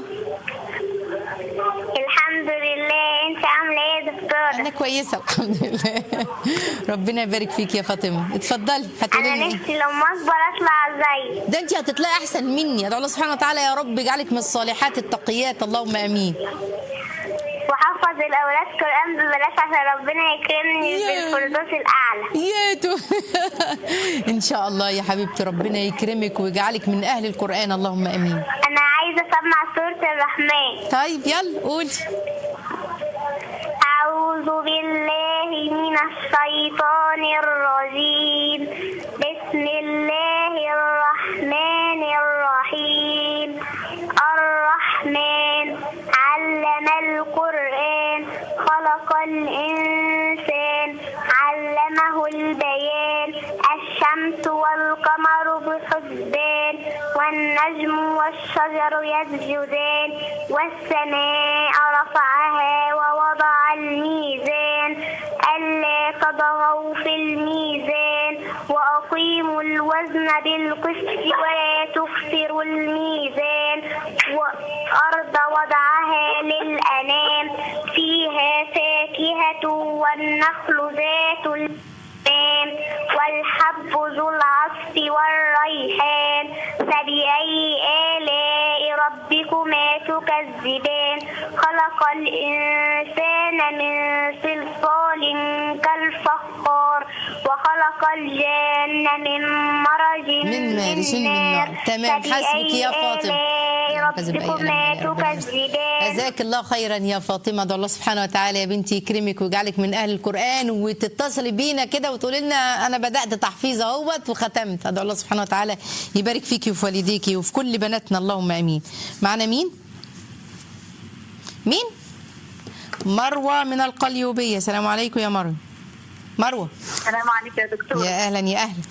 الحمد لله انت عامله ايه يا دكتوره انا كويسه الحمد لله ربنا يبارك فيك يا فاطمه اتفضلي هتقولي انا لي إيه؟ نفسي لما اكبر اطلع زي ده انت هتطلعي احسن مني ادعو الله سبحانه وتعالى يا رب يجعلك من الصالحات التقيات اللهم امين وحفظ الاولاد قران ببلاش عشان ربنا يكرمني ياه. بالفردوس الاعلى يا تو ان شاء الله يا حبيبتي ربنا يكرمك ويجعلك من اهل القران اللهم امين انا عايزه اسمع سوره الرحمن طيب يلا قولي أعوذ بالله من الشيطان الرجيم بسم الله الرحمن الرحيم الرحمن علم القرآن خلق الإنسان علمه البيان الشمس والقمر بحسبان والنجم والشجر يسجدان والسماء رفعها ووضع الميزان ألا تطغوا في الميزان وأقيموا الوزن بالقسط ولا تخسروا الميزان والأرض وضعها للأنام فيها فاكهة والنخل ذات الأكمام والحب ذو العصف والريحان فبأي آلاء ربكما تكذبان خلق الإنسان من صلصال كالفخار وخلق الجن من مرج من مارج من نار تمام حسبك يا فاطمه فبأي آلاء كذب أي ربكما ألم ربنا يستر. تكذبان جزاك الله خيرا يا فاطمه ادعو الله سبحانه وتعالى يا بنتي يكرمك ويجعلك من اهل القران وتتصلي بينا كده وتقولي لنا انا بدات تحفيظ اهوت وختمت ادعو الله سبحانه وتعالى يبارك فيكي وفي والديكي وفي كل بناتنا اللهم امين معنا مين مين مروه من القليوبيه السلام عليكم يا مروه مروه السلام عليكم يا دكتورة يا اهلا يا اهلا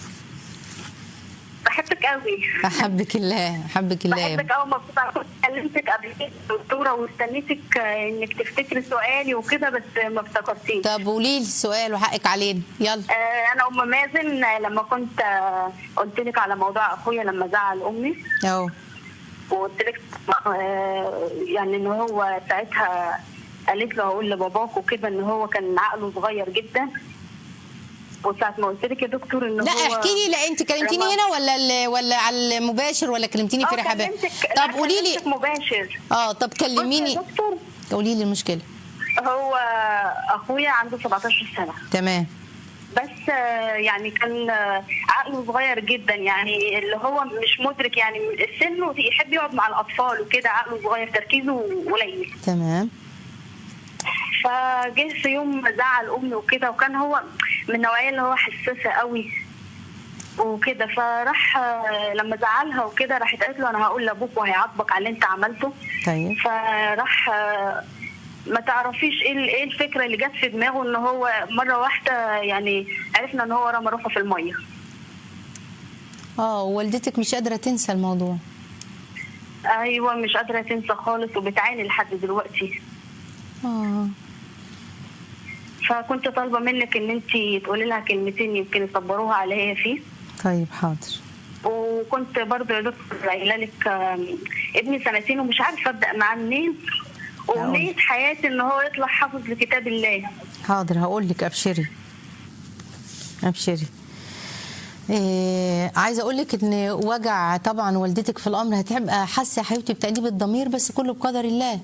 بحبك قوي احبك الله احبك الله يا بحبك قوي مبسوطة كنت كلمتك قبل كده يا دكتورة واستنيتك آه، إنك تفتكري سؤالي وكده بس ما افتكرتيش طب قولي لي السؤال وحقك علينا يلا آه، أنا أم مازن آه، لما كنت آه، قلت لك على موضوع أخويا لما زعل أمي اهو وقلت لك آه، يعني ان هو ساعتها قالت له هقول لباباك وكده ان هو كان عقله صغير جدا وساعة ما قلت لك يا دكتور ان لا هو احكي لي لا انت كلمتيني رمى- هنا ولا ال- ولا على المباشر ولا كلمتيني في آه، رحابات كلمتك- لا، طب قولي كلمتك لي مباشر اه طب بصي كلميني يا دكتور قولي لي المشكله هو اخويا عنده 17 سنه تمام بس آه، يعني كان آه، عقله صغير جدا يعني اللي هو مش مدرك يعني سنه يحب يقعد مع الاطفال وكده عقله صغير تركيزه قليل تمام فجه في يوم زعل امي وكده وكان هو من النوعيه اللي هو حساسه قوي وكده فراح آه، لما زعلها وكده راحت قالت له انا هقول لابوك وهيعاقبك على اللي انت عملته طيب فراح آه، ما تعرفيش ايه ال- ايه الفكره اللي جت في دماغه ان هو مره واحده يعني عرفنا ان هو رمى روحه في الميه اه والدتك مش قادره تنسى الموضوع ايوه مش قادره تنسى خالص وبتعاني لحد دلوقتي اه فكنت طالبه منك ان انت تقولي لها كلمتين يمكن يصبروها على اللي هي فيه طيب حاضر وكنت برضه يا دكتور قايله لك آم، ابني سنتين ومش عارفه ابدا معاه منين وامنيه حياتي ان هو يطلع حافظ لكتاب الله حاضر هقول لك ابشري ابشري إيه عايزه اقول لك ان وجع طبعا والدتك في الامر هتبقى حاسه يا حبيبتي بتأنيب الضمير بس كله بقدر الله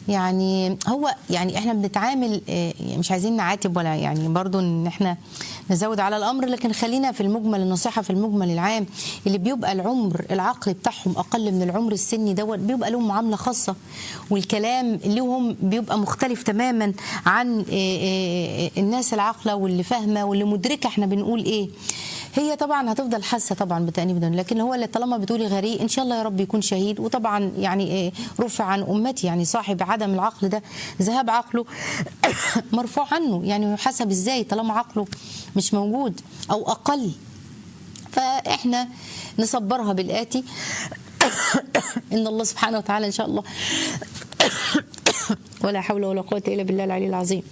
يعني هو يعني احنا بنتعامل إيه، مش عايزين نعاتب ولا يعني برضو ان احنا نزود على الامر لكن خلينا في المجمل النصيحه في المجمل العام اللي بيبقى العمر العقلي بتاعهم اقل من العمر السني دوت بيبقى لهم معامله خاصه والكلام لهم بيبقى مختلف تماما عن آه، آه، الناس العاقله واللي فاهمه واللي مدركه احنا بنقول ايه هي طبعا هتفضل حاسه طبعا بتانيب ضمير لكن هو اللي طالما بتقولي غريق ان شاء الله يا رب يكون شهيد وطبعا يعني إيه، رفع عن امتي يعني صاحب عدم العقل ده ذهاب عقله مرفوع عنه يعني يحاسب ازاي طالما عقله مش موجود او اقل فاحنا نصبرها بالاتي ان الله سبحانه وتعالى ان شاء الله ولا حول ولا قوه الا بالله العلي العظيم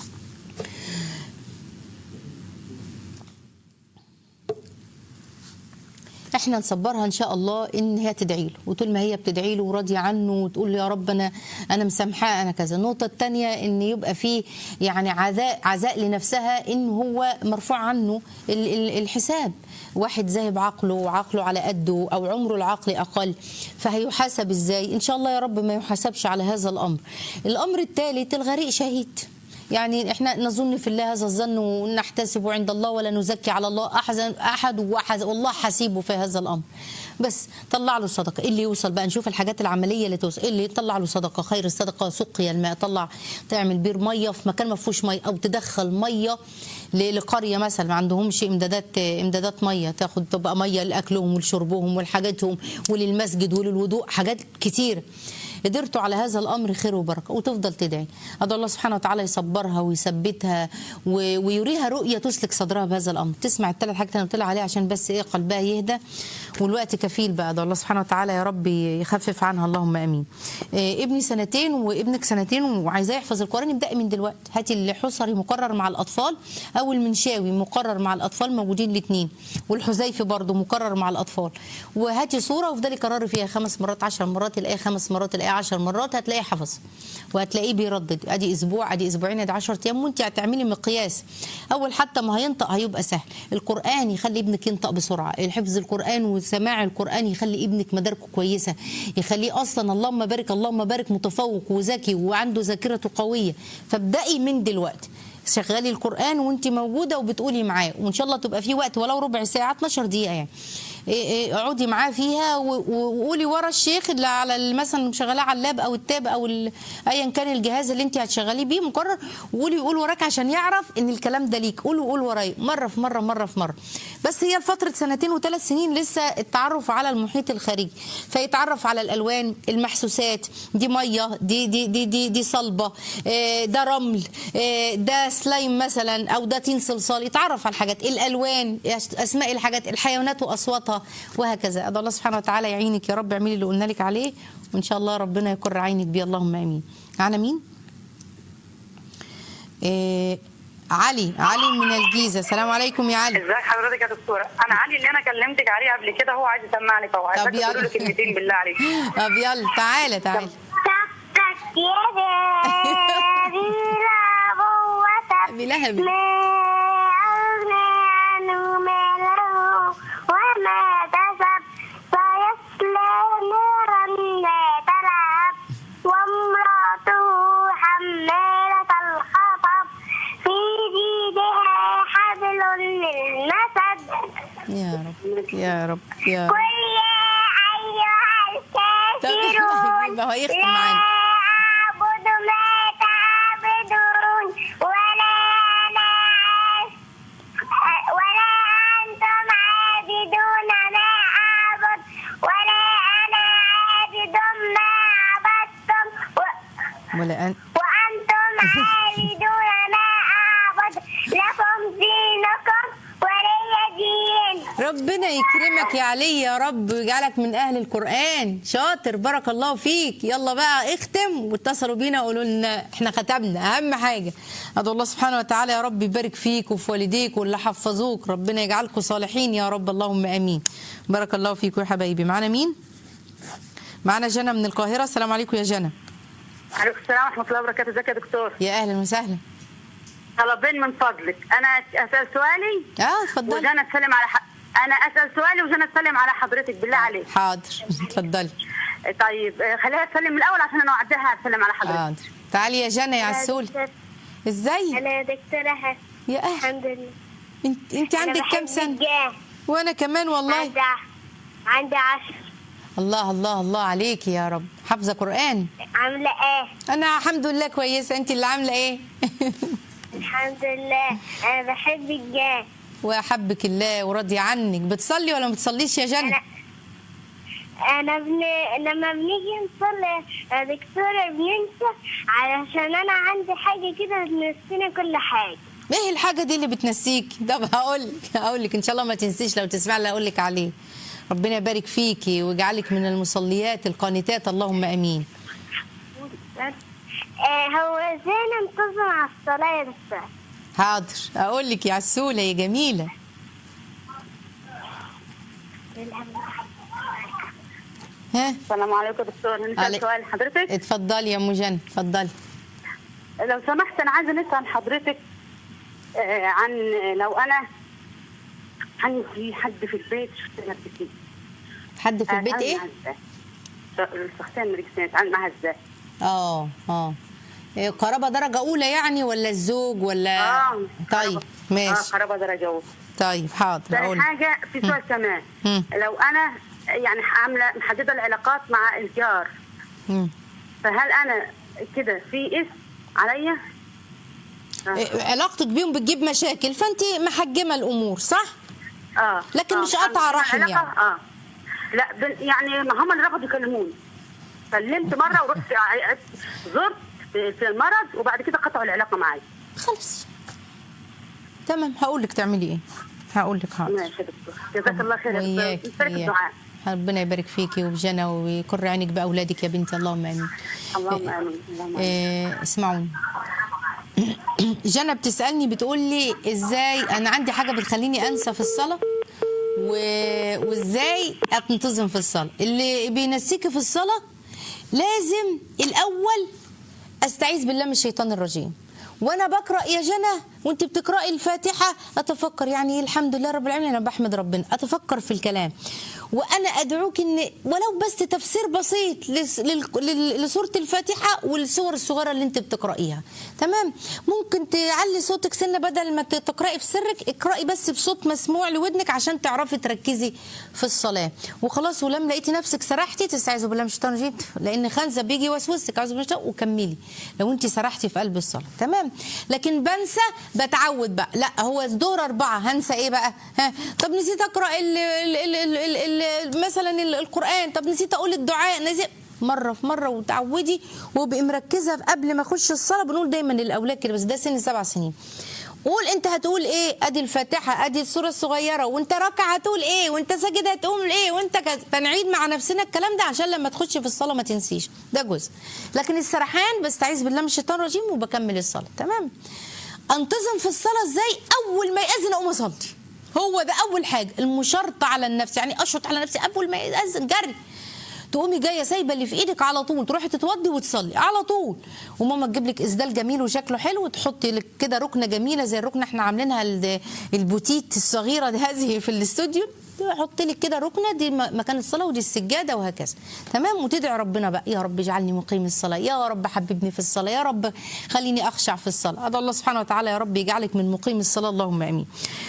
احنا نصبرها ان شاء الله ان هي تدعي له وطول ما هي بتدعي له وراضيه عنه وتقول له يا رب انا انا مسامحاه انا كذا النقطه الثانيه ان يبقى في يعني عزاء عزاء لنفسها ان هو مرفوع عنه ال- ال- الحساب واحد ذاهب عقله وعقله على قده او عمره العقلي اقل فهيحاسب ازاي ان شاء الله يا رب ما يحاسبش على هذا الامر الامر الثالث الغريق شهيد يعني احنا نظن في الله هذا الظن ونحتسب عند الله ولا نزكي على الله احزن احد وحز والله حسيبه في هذا الامر بس طلع له صدقه إيه اللي يوصل بقى نشوف الحاجات العمليه اللي توصل إيه اللي يطلع له صدقه خير الصدقه سقيا الماء طلع تعمل بير ميه في مكان ما فيهوش ميه او تدخل ميه ل- لقريه مثلا ما عندهمش امدادات امدادات ميه تاخد تبقى ميه لاكلهم ولشربهم ولحاجاتهم وللمسجد وللوضوء حاجات كتير قدرتوا على هذا الامر خير وبركه وتفضل تدعي ادعو الله سبحانه وتعالى يصبرها ويثبتها و- ويريها رؤيه تسلك صدرها بهذا الامر تسمع الثلاث حاجات اللي أنا قلت لها عليها عشان بس ايه قلبها يهدى والوقت كفيل بقى ادعو الله سبحانه وتعالى يا رب يخفف عنها اللهم امين إيه ابني سنتين وابنك سنتين وعايزاه يحفظ القران ابدأي من دلوقتي هاتي الحصري مقرر مع الاطفال او المنشاوي مقرر مع الاطفال موجودين الاثنين والحذيفي برضه مقرر مع الاطفال وهاتي صوره وافضلي كرري فيها خمس مرات عشر مرات الاقي خمس مرات الاقي عشر مرات هتلاقيه حفظ وهتلاقيه بيردد ادي اسبوع ادي اسبوعين ادي 10 ايام وانت هتعملي مقياس اول حتى ما هينطق هيبقى سهل القران يخلي ابنك ينطق بسرعه الحفظ القران وسماع القران يخلي ابنك مداركه كويسه يخليه اصلا اللهم بارك اللهم بارك متفوق وذكي وعنده ذاكرته قويه فابدأي من دلوقتي شغلي القرآن وانت موجودة وبتقولي معاه وان شاء الله تبقى في وقت ولو ربع ساعة 12 دقيقة يعني إيه إيه اقعدي معاه فيها و- و- وقولي ورا الشيخ اللي على ال- مثلا مشغلاه على اللاب او التاب او ال- ايا كان الجهاز اللي انت هتشغليه بيه مقرر وقولي يقول وراك عشان يعرف ان الكلام ده ليك قولي وقول ورايا مره في مره مره في مره بس هي فتره سنتين وثلاث سنين لسه التعرف على المحيط الخارجي فيتعرف على الالوان المحسوسات دي ميه دي دي دي دي, دي صلبه آه، ده رمل آه، ده سلايم مثلا او ده طين صلصال يتعرف على الحاجات الالوان اسماء الحاجات الحيوانات واصواتها وهكذا ادعو الله سبحانه وتعالى يعينك يا رب اعملي اللي قلنا لك عليه وان شاء الله ربنا يقر عينك بيه اللهم امين معانا مين آه، علي علي من الجيزه السلام عليكم يا علي ازاي حضرتك يا دكتوره انا علي اللي انا كلمتك عليه قبل كده هو عايز يسمعني فهو عايزك طب يلا. تقولي له كلمتين بالله عليك طب يلا تعالى تعالى تبت يدا أبي لهب وتب أبي لهب. ما أغنى عنه ماله وما كسب سيصلى نارا ذات لهب وامرأته حمالة الحطب في جيدها حبل من مسد يا رب يا رب يا رب قل يا أيها الكافرون ما هو يختم لا معانا. أعبد ما تعبدون ولا أنا عاس- ولا أنتم عابدون ما أعبد ولا أنا عابد ما عبدتم و- ولا أن وأنتم عابدون ما أعبد لكم دينكم ولي دين ربنا يكرمك يا علي يا رب ويجعلك من اهل القران شاطر بارك الله فيك يلا بقى اختم واتصلوا بينا وقولوا لنا احنا ختمنا اهم حاجه ادعو الله سبحانه وتعالى يا رب يبارك فيك وفي والديك واللي حفظوك ربنا يجعلكم صالحين يا رب اللهم امين بارك الله فيكم يا حبايبي معانا مين معانا جنى من القاهره السلام عليكم يا جنى عليكم السلام ورحمه الله وبركاته ازيك يا دكتور يا اهلا وسهلا طلبين من فضلك انا اسال سؤالي اه اتفضلي وجانا تسلم على ح... انا اسال سؤالي وجانا تسلم على حضرتك بالله عليك حاضر اتفضلي طيب آه، خليها تسلم من الاول عشان انا وعدها اسلم على حضرتك حاضر تعالي يا جنى يا عسول ازاي أنا دكتورة حسن يا اهلا الحمد لله انت انت أنا عندك كام بحب سنه الجاه. وانا كمان والله عندي ع- عندي عشر الله الله الله عليك يا رب حافظه قران عاملة ايه؟ انا الحمد لله كويسه انت اللي عامله ايه الحمد لله أنا بحب الجاه واحبك الله وراضيه عنك بتصلي ولا ما بتصليش يا جنة أنا أنا بن... لما بنيجي نصلي يا دكتورة بننسى علشان أنا عندي حاجة كده بتنسيني كل حاجة ايه الحاجه دي اللي بتنسيك طب هقول لك هقول لك ان شاء الله ما تنسيش لو تسمع اللي اقول لك عليه ربنا يبارك فيكي ويجعلك من المصليات القانتات اللهم امين آه هو ازاي ننتظم على الصلاة يا دكتورة؟ حاضر اقول لك يا عسوله يا جميله ها السلام عليكم دكتور علي- نسال سؤال حضرتك اتفضلي يا ام جنة اتفضلي لو سمحت انا عايزه نسال حضرتك آه، عن لو انا عندي حد في البيت شفت نفسي حد في البيت ايه الشخصيه النرجسيه اتعامل معاها ازاي؟ اه اه إيه، قرابه درجه اولى يعني ولا الزوج ولا اه طيب اه ماشي قرابه درجه اولى طيب حاضر ثاني اقول حاجه في سؤال كمان مم. لو انا يعني عامله محدده العلاقات مع الجار مم. فهل انا كده في اسم عليا؟ آه. إيه، علاقتك بيهم بتجيب مشاكل فانت محجمه الامور صح اه لكن آه. مش قاطعة رحم علاقة- يعني. اه لا بن- يعني ما هم اللي رفضوا يكلموني كلمت مره ورحت ع- زرت في في المرض وبعد كده قطعوا العلاقه معايا خلاص تمام هقول لك تعملي ايه هقول لك حاضر ماشي يا دكتور جزاك الله خير يا وياك دكتور نشترك وياك. الدعاء ربنا يبارك فيكي وبجنى ويقر عينك باولادك يا بنتي اللهم امين اللهم امين اللهم امين إيه، اسمعوني جنى بتسالني بتقول لي ازاي انا عندي حاجه بتخليني انسى في الصلاه و... وازاي انتظم في الصلاه اللي بينسيكي في الصلاه لازم الاول استعيذ بالله من الشيطان الرجيم وانا بقرا يا جنى وانت بتقراي الفاتحه اتفكر يعني الحمد لله رب العالمين انا بحمد ربنا اتفكر في الكلام وانا ادعوك ان ولو بس تفسير بسيط لس- لل- لل- لسوره الفاتحه والسور الصغيره اللي انت بتقرايها تمام ممكن تعلي صوتك سنه بدل ما ت- تقراي في سرك اقراي بس بصوت مسموع لودنك عشان تعرفي تركزي في الصلاه وخلاص ولما لقيتي نفسك سرحتي تستعيذي بالله من الشيطان الرجيم لان خنزه بيجي يوسوسك اعوذ بالله من الشيطان وكملي لو انت سرحتي في قلب الصلاه تمام لكن بنسى بتعود بقى لا هو الظهر أربعة هنسى ايه بقى ها طب نسيت اقرا ال ال ال ال ال ال مثلا ال- القران طب نسيت اقول الدعاء نسيت مره في مره وتعودي وبقي مركزه قبل ما اخش الصلاه بنقول دايما للاولاد كده بس ده سن سبع سنين قول انت هتقول ايه ادي الفاتحه ادي السوره الصغيره وانت راكع هتقول ايه وانت ساجد هتقول ايه وانت كذا فنعيد مع نفسنا الكلام ده عشان لما تخش في الصلاه ما تنسيش ده جزء لكن السرحان بستعيذ بالله من الشيطان الرجيم وبكمل الصلاه تمام انتظم في الصلاه ازاي اول ما ياذن اقوم اصلي هو ده اول حاجه المشارطه على النفس يعني اشرط على نفسي اول ما ياذن جري تقومي جايه سايبه اللي في ايدك على طول تروحي تتوضي وتصلي على طول وماما تجيب لك اسدال جميل وشكله حلو وتحطي لك كده ركنه جميله زي الركنه احنا عاملينها ال- البوتيت الصغيره دي هذه في الاستوديو تحط لك كده ركنه دي م- مكان الصلاه ودي السجاده وهكذا تمام وتدعي ربنا بقى يا رب اجعلني مقيم الصلاه يا رب حببني في الصلاه يا رب خليني اخشع في الصلاه هذا الله سبحانه وتعالى يا رب يجعلك من مقيم الصلاه اللهم امين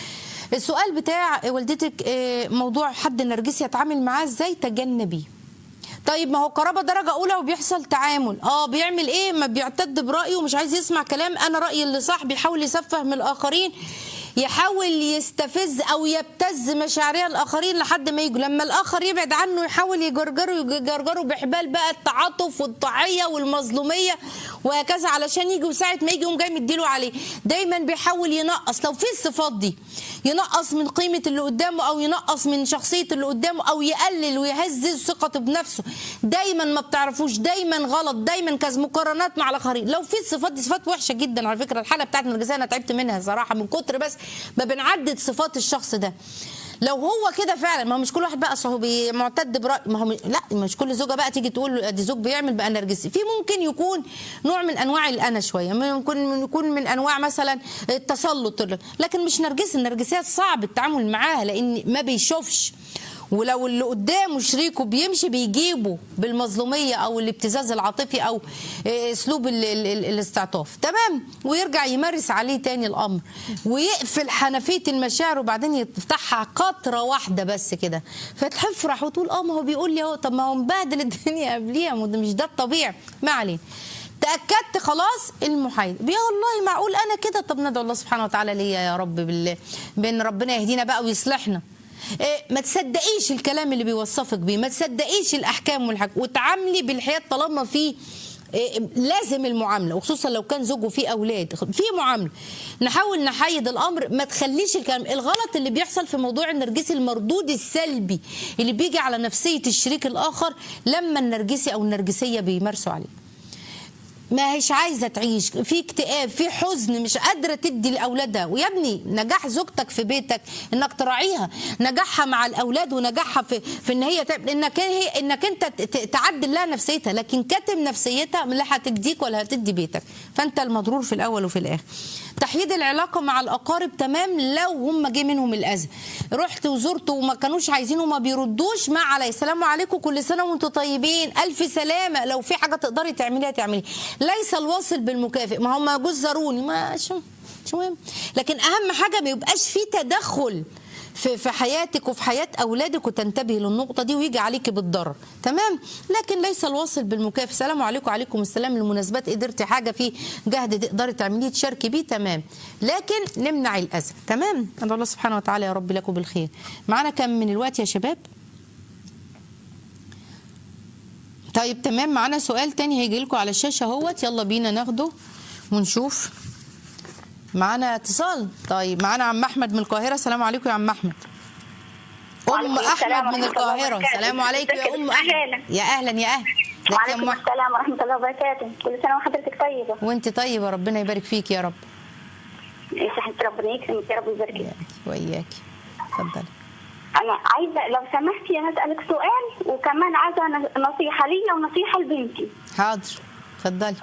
السؤال بتاع والدتك آه، موضوع حد نرجسي يتعامل معاه ازاي تجنبيه طيب ما هو قرابه درجه اولى وبيحصل تعامل اه بيعمل ايه ما بيعتد برايه ومش عايز يسمع كلام انا رايي اللي صح بيحاول يسفه من الاخرين يحاول يستفز او يبتز مشاعريه الاخرين لحد ما يجوا لما الاخر يبعد عنه يحاول يجرجره يجرجره بحبال بقى التعاطف والضحيه والمظلوميه وهكذا علشان يجي وساعه ما يجي يقوم جاي مديله عليه دايما بيحاول ينقص لو في الصفات دي ينقص من قيمه اللي قدامه او ينقص من شخصيه اللي قدامه او يقلل ويهزز ثقته بنفسه دايما ما بتعرفوش دايما غلط دايما كذا مقارنات مع الاخرين لو في الصفات دي صفات وحشه جدا على فكره الحاله بتاعت النرجسيه انا تعبت منها صراحه من كتر بس ما بنعدد صفات الشخص ده لو هو كده فعلا ما هو مش كل واحد بقى اصل هو بي- معتد براي ما هو م- لا مش كل زوجه بقى تيجي تقول له دي زوج بيعمل بقى نرجسي في ممكن يكون نوع من انواع الانا شويه ممكن يكون من انواع مثلا التسلط لكن مش نرجسي النرجسيات صعب التعامل معاها لان ما بيشوفش ولو اللي قدامه شريكه بيمشي بيجيبه بالمظلوميه او الابتزاز العاطفي او آه، اسلوب ال- ال- ال- الاستعطاف تمام ويرجع يمارس عليه تاني الامر ويقفل حنفيه المشاعر وبعدين يفتحها قطره واحده بس كده فتفرح وتقول اه ما هو بيقول لي اهو طب ما هو مبهدل الدنيا قبليها ما هو ده مش ده الطبيعي ما علينا تاكدت خلاص المحايد يا والله معقول انا كده طب ندعو الله سبحانه وتعالى ليا يا رب بالله بان ربنا يهدينا بقى ويصلحنا إيه ما تصدقيش الكلام اللي بيوصفك بيه ما تصدقيش الاحكام والحاجات وتعاملي بالحياه طالما في إيه، لازم المعامله وخصوصا لو كان زوج وفيه اولاد في معامله نحاول نحيد الامر ما تخليش الكلام الغلط اللي بيحصل في موضوع النرجسي المردود السلبي اللي بيجي على نفسيه الشريك الاخر لما النرجسي او النرجسيه بيمارسوا عليه ما هيش عايزه تعيش في اكتئاب في حزن مش قادره تدي لاولادها ويا ابني نجاح زوجتك في بيتك انك تراعيها نجاحها مع الاولاد ونجاحها في في ان هي تعب- انك هي انك انت ت- ت- تعدل لها نفسيتها لكن كاتم نفسيتها لا هتديك ولا هتدي بيتك فانت المضرور في الاول وفي الاخر تحييد العلاقه مع الاقارب تمام لو هم جه منهم الاذى رحت وزرت وما كانوش عايزين وما بيردوش ما علي السلام عليكم كل سنه وانتم طيبين الف سلامه لو في حاجه تقدري تعمليها تعملي ليس الواصل بالمكافئ ما هم جوز زاروني ما شو شو مهم لكن اهم حاجه ما يبقاش في تدخل في في حياتك وفي حياه اولادك وتنتبهي للنقطه دي ويجي عليكي بالضرر تمام لكن ليس الواصل بالمكافئ السلام عليكم وعليكم السلام المناسبات قدرتي حاجه في جهد تقدري تعمليه تشاركي بيه تمام لكن نمنع الاذى تمام ادعو الله سبحانه وتعالى يا رب لكم بالخير معانا كم من الوقت يا شباب طيب تمام معانا سؤال تاني هيجي لكم على الشاشه اهوت يلا بينا ناخده ونشوف معانا اتصال طيب معانا عم احمد من القاهره السلام عليكم يا عم احمد ام وعليكم السلام احمد من ورحمة الله القاهره وبركاته. السلام عليكم يا ام احمد أهلا. يا اهلا يا اهلا ازيك يا وعليكم ام احمد السلام ورحمة الله وبركاته كل سنة وحضرتك طيبة وانت طيبه ربنا يبارك فيك يا رب يا صحة ربنا يكرمك يا رب ويبارك لك واياكي اتفضلي أنا عايزة لو سمحتي أنا أسألك سؤال وكمان عايزة نصيحة ليا ونصيحة لبنتي حاضر اتفضلي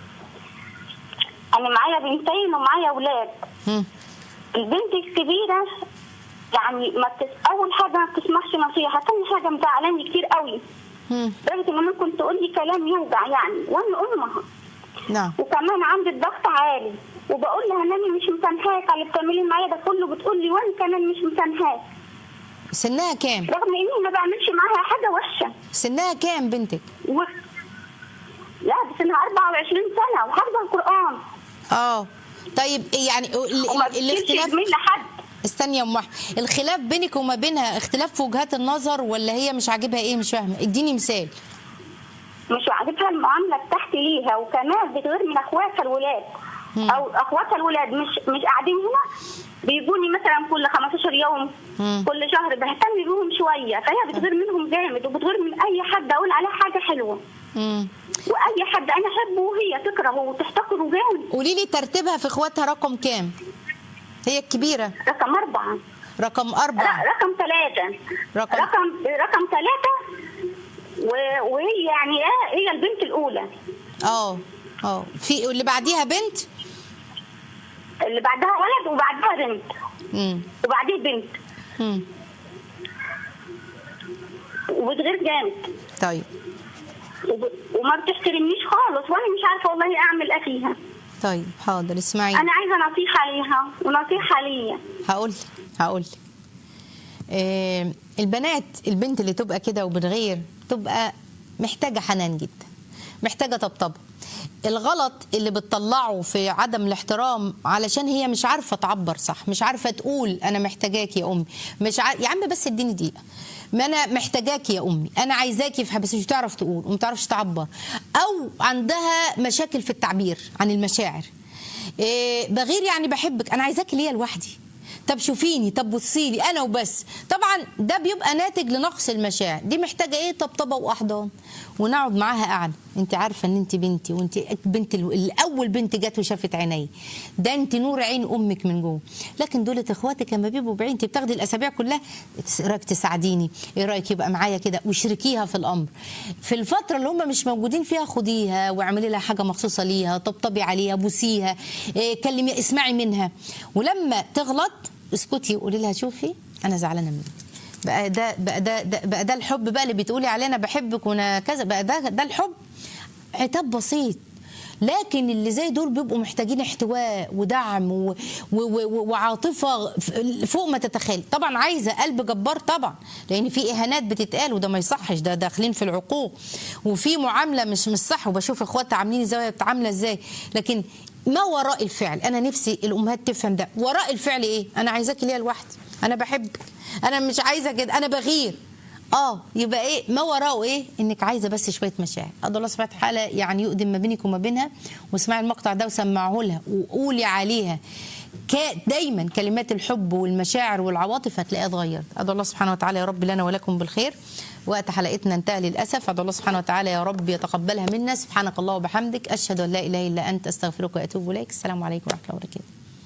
أنا معايا بنتين ومعايا أولاد هم. البنت الكبيرة يعني ما بتس... أول حاجة ما بتسمعش نصيحة تاني حاجة مزعلاني كتير قوي هم. لدرجة إن ممكن تقول لي كلام يوجع يعني وأنا أمها نعم وكمان عندي الضغط عالي وبقول لها ان انا مش مسامحاك على اللي بتعمليه معايا ده كله بتقول لي وانا كمان مش مسامحاك سنها كام رغم اني ما بعملش معاها حاجه وحشه سنها كام بنتك و... لا بس انا 24 سنه وحافظه القران اه طيب يعني ال- وما ال- بتشيلش الاختلاف جميل لحد استني يا ام احمد الخلاف بينك وما بينها اختلاف في وجهات النظر ولا هي مش عاجبها ايه مش فاهمه اديني مثال مش عاجبها المعامله بتاعتي ليها وكمان بتغير من اخواتها الولاد او اخواتها الولاد مش مش قاعدين هنا بيجوني مثلا كل 15 يوم مم. كل شهر بهتم بيهم شويه فهي بتغير منهم جامد وبتغير من اي حد اقول عليه حاجه حلوه امم واي حد انا احبه وهي تكرهه وتحتقره جامد قولي لي ترتيبها في اخواتها رقم كام هي الكبيره رقم اربعه رقم لا أربعة رقم ثلاثه رقم- رقم رقم ثلاثه و- وهي يعني ايه هي البنت الاولى اه اه في اللي بعديها بنت اللي بعدها ولد وبعدها بنت امم وبعديه بنت امم وبتغير جامد طيب وب- وما بتحترمنيش خالص وانا مش عارفه والله اعمل ايه فيها طيب حاضر اسمعيني انا عايزه نصيحه ليها ونصيحه ليا هقول هقول آه البنات البنت اللي تبقى كده وبتغير تبقى محتاجه حنان جدا محتاجه طبطبه الغلط اللي بتطلعه في عدم الاحترام علشان هي مش عارفه تعبر صح مش عارفه تقول انا محتاجاك يا امي مش عار... يا عم بس اديني دقيقه ما انا محتاجاك يا امي انا عايزاكي في حاجة، بس مش بتعرف تقول وما بتعرفش تعبر او عندها مشاكل في التعبير عن المشاعر إيه بغير يعني بحبك انا عايزاكي ليا لوحدي طب شوفيني طب بصي لي انا وبس طبعا ده بيبقى ناتج لنقص المشاعر دي محتاجه ايه طبطبه واحضان ونقعد معاها قعده انت عارفه ان انت بنتي وانت بنت ال- الاول بنت جت وشافت عيني ده انت نور عين امك من جوه لكن دول اخواتك لما بيبقوا بعيد انت بتاخدي الاسابيع كلها ايه رايك تساعديني ايه رايك يبقى معايا كده وشركيها في الامر في الفتره اللي هم مش موجودين فيها خديها واعملي لها حاجه مخصوصه ليها طبطبي عليها بوسيها إيه كلمي اسمعي منها ولما تغلط اسكتي وقولي لها شوفي انا زعلانه منك بقى ده بقى ده, ده بقى ده الحب بقى اللي بتقولي عليه انا بحبك وانا كذا بقى ده ده الحب عتاب بسيط لكن اللي زي دول بيبقوا محتاجين احتواء ودعم و... و... و... وعاطفه فوق ما تتخيل طبعا عايزه قلب جبار طبعا لان في اهانات بتتقال وده ما يصحش ده داخلين في العقوق وفي معامله مش مش صح وبشوف اخواتي عاملين ازاي بتعامله ازاي لكن ما وراء الفعل انا نفسي الامهات تفهم ده وراء الفعل ايه انا عايزاكي ليا لوحدي انا بحبك انا مش عايزه كده انا بغير اه يبقى ايه ما وراءه ايه انك عايزه بس شويه مشاعر ادعو الله سبحانه وتعالى يعني يقدم ما بينك وما بينها واسمعي المقطع ده وسمعه لها وقولي عليها كا- دايما كلمات الحب والمشاعر والعواطف هتلاقيها اتغيرت ادعو الله سبحانه وتعالى يا رب لنا ولكم بالخير وقت حلقتنا انتهى للاسف ادعو الله سبحانه وتعالى يا رب يتقبلها منا سبحانك الله وبحمدك اشهد ان لا اله الا انت استغفرك واتوب اليك السلام عليكم ورحمه الله وبركاته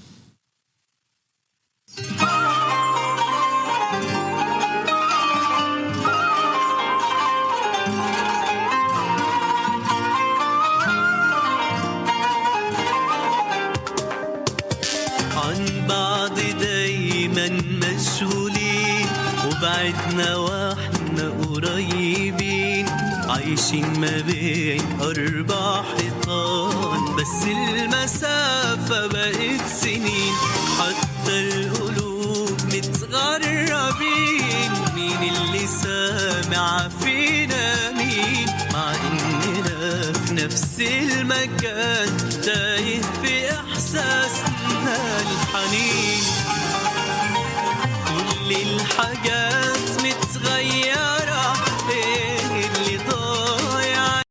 عن بعض دايما مشغولين وبعدنا واحنا قريبين عايشين ما بين أربع حيطان بس المسافة بقت سنين حتى القلوب متغربين مين اللي سامع فينا مين مع إننا في نفس المكان تايه في إحساسنا الحنين كل الحاجات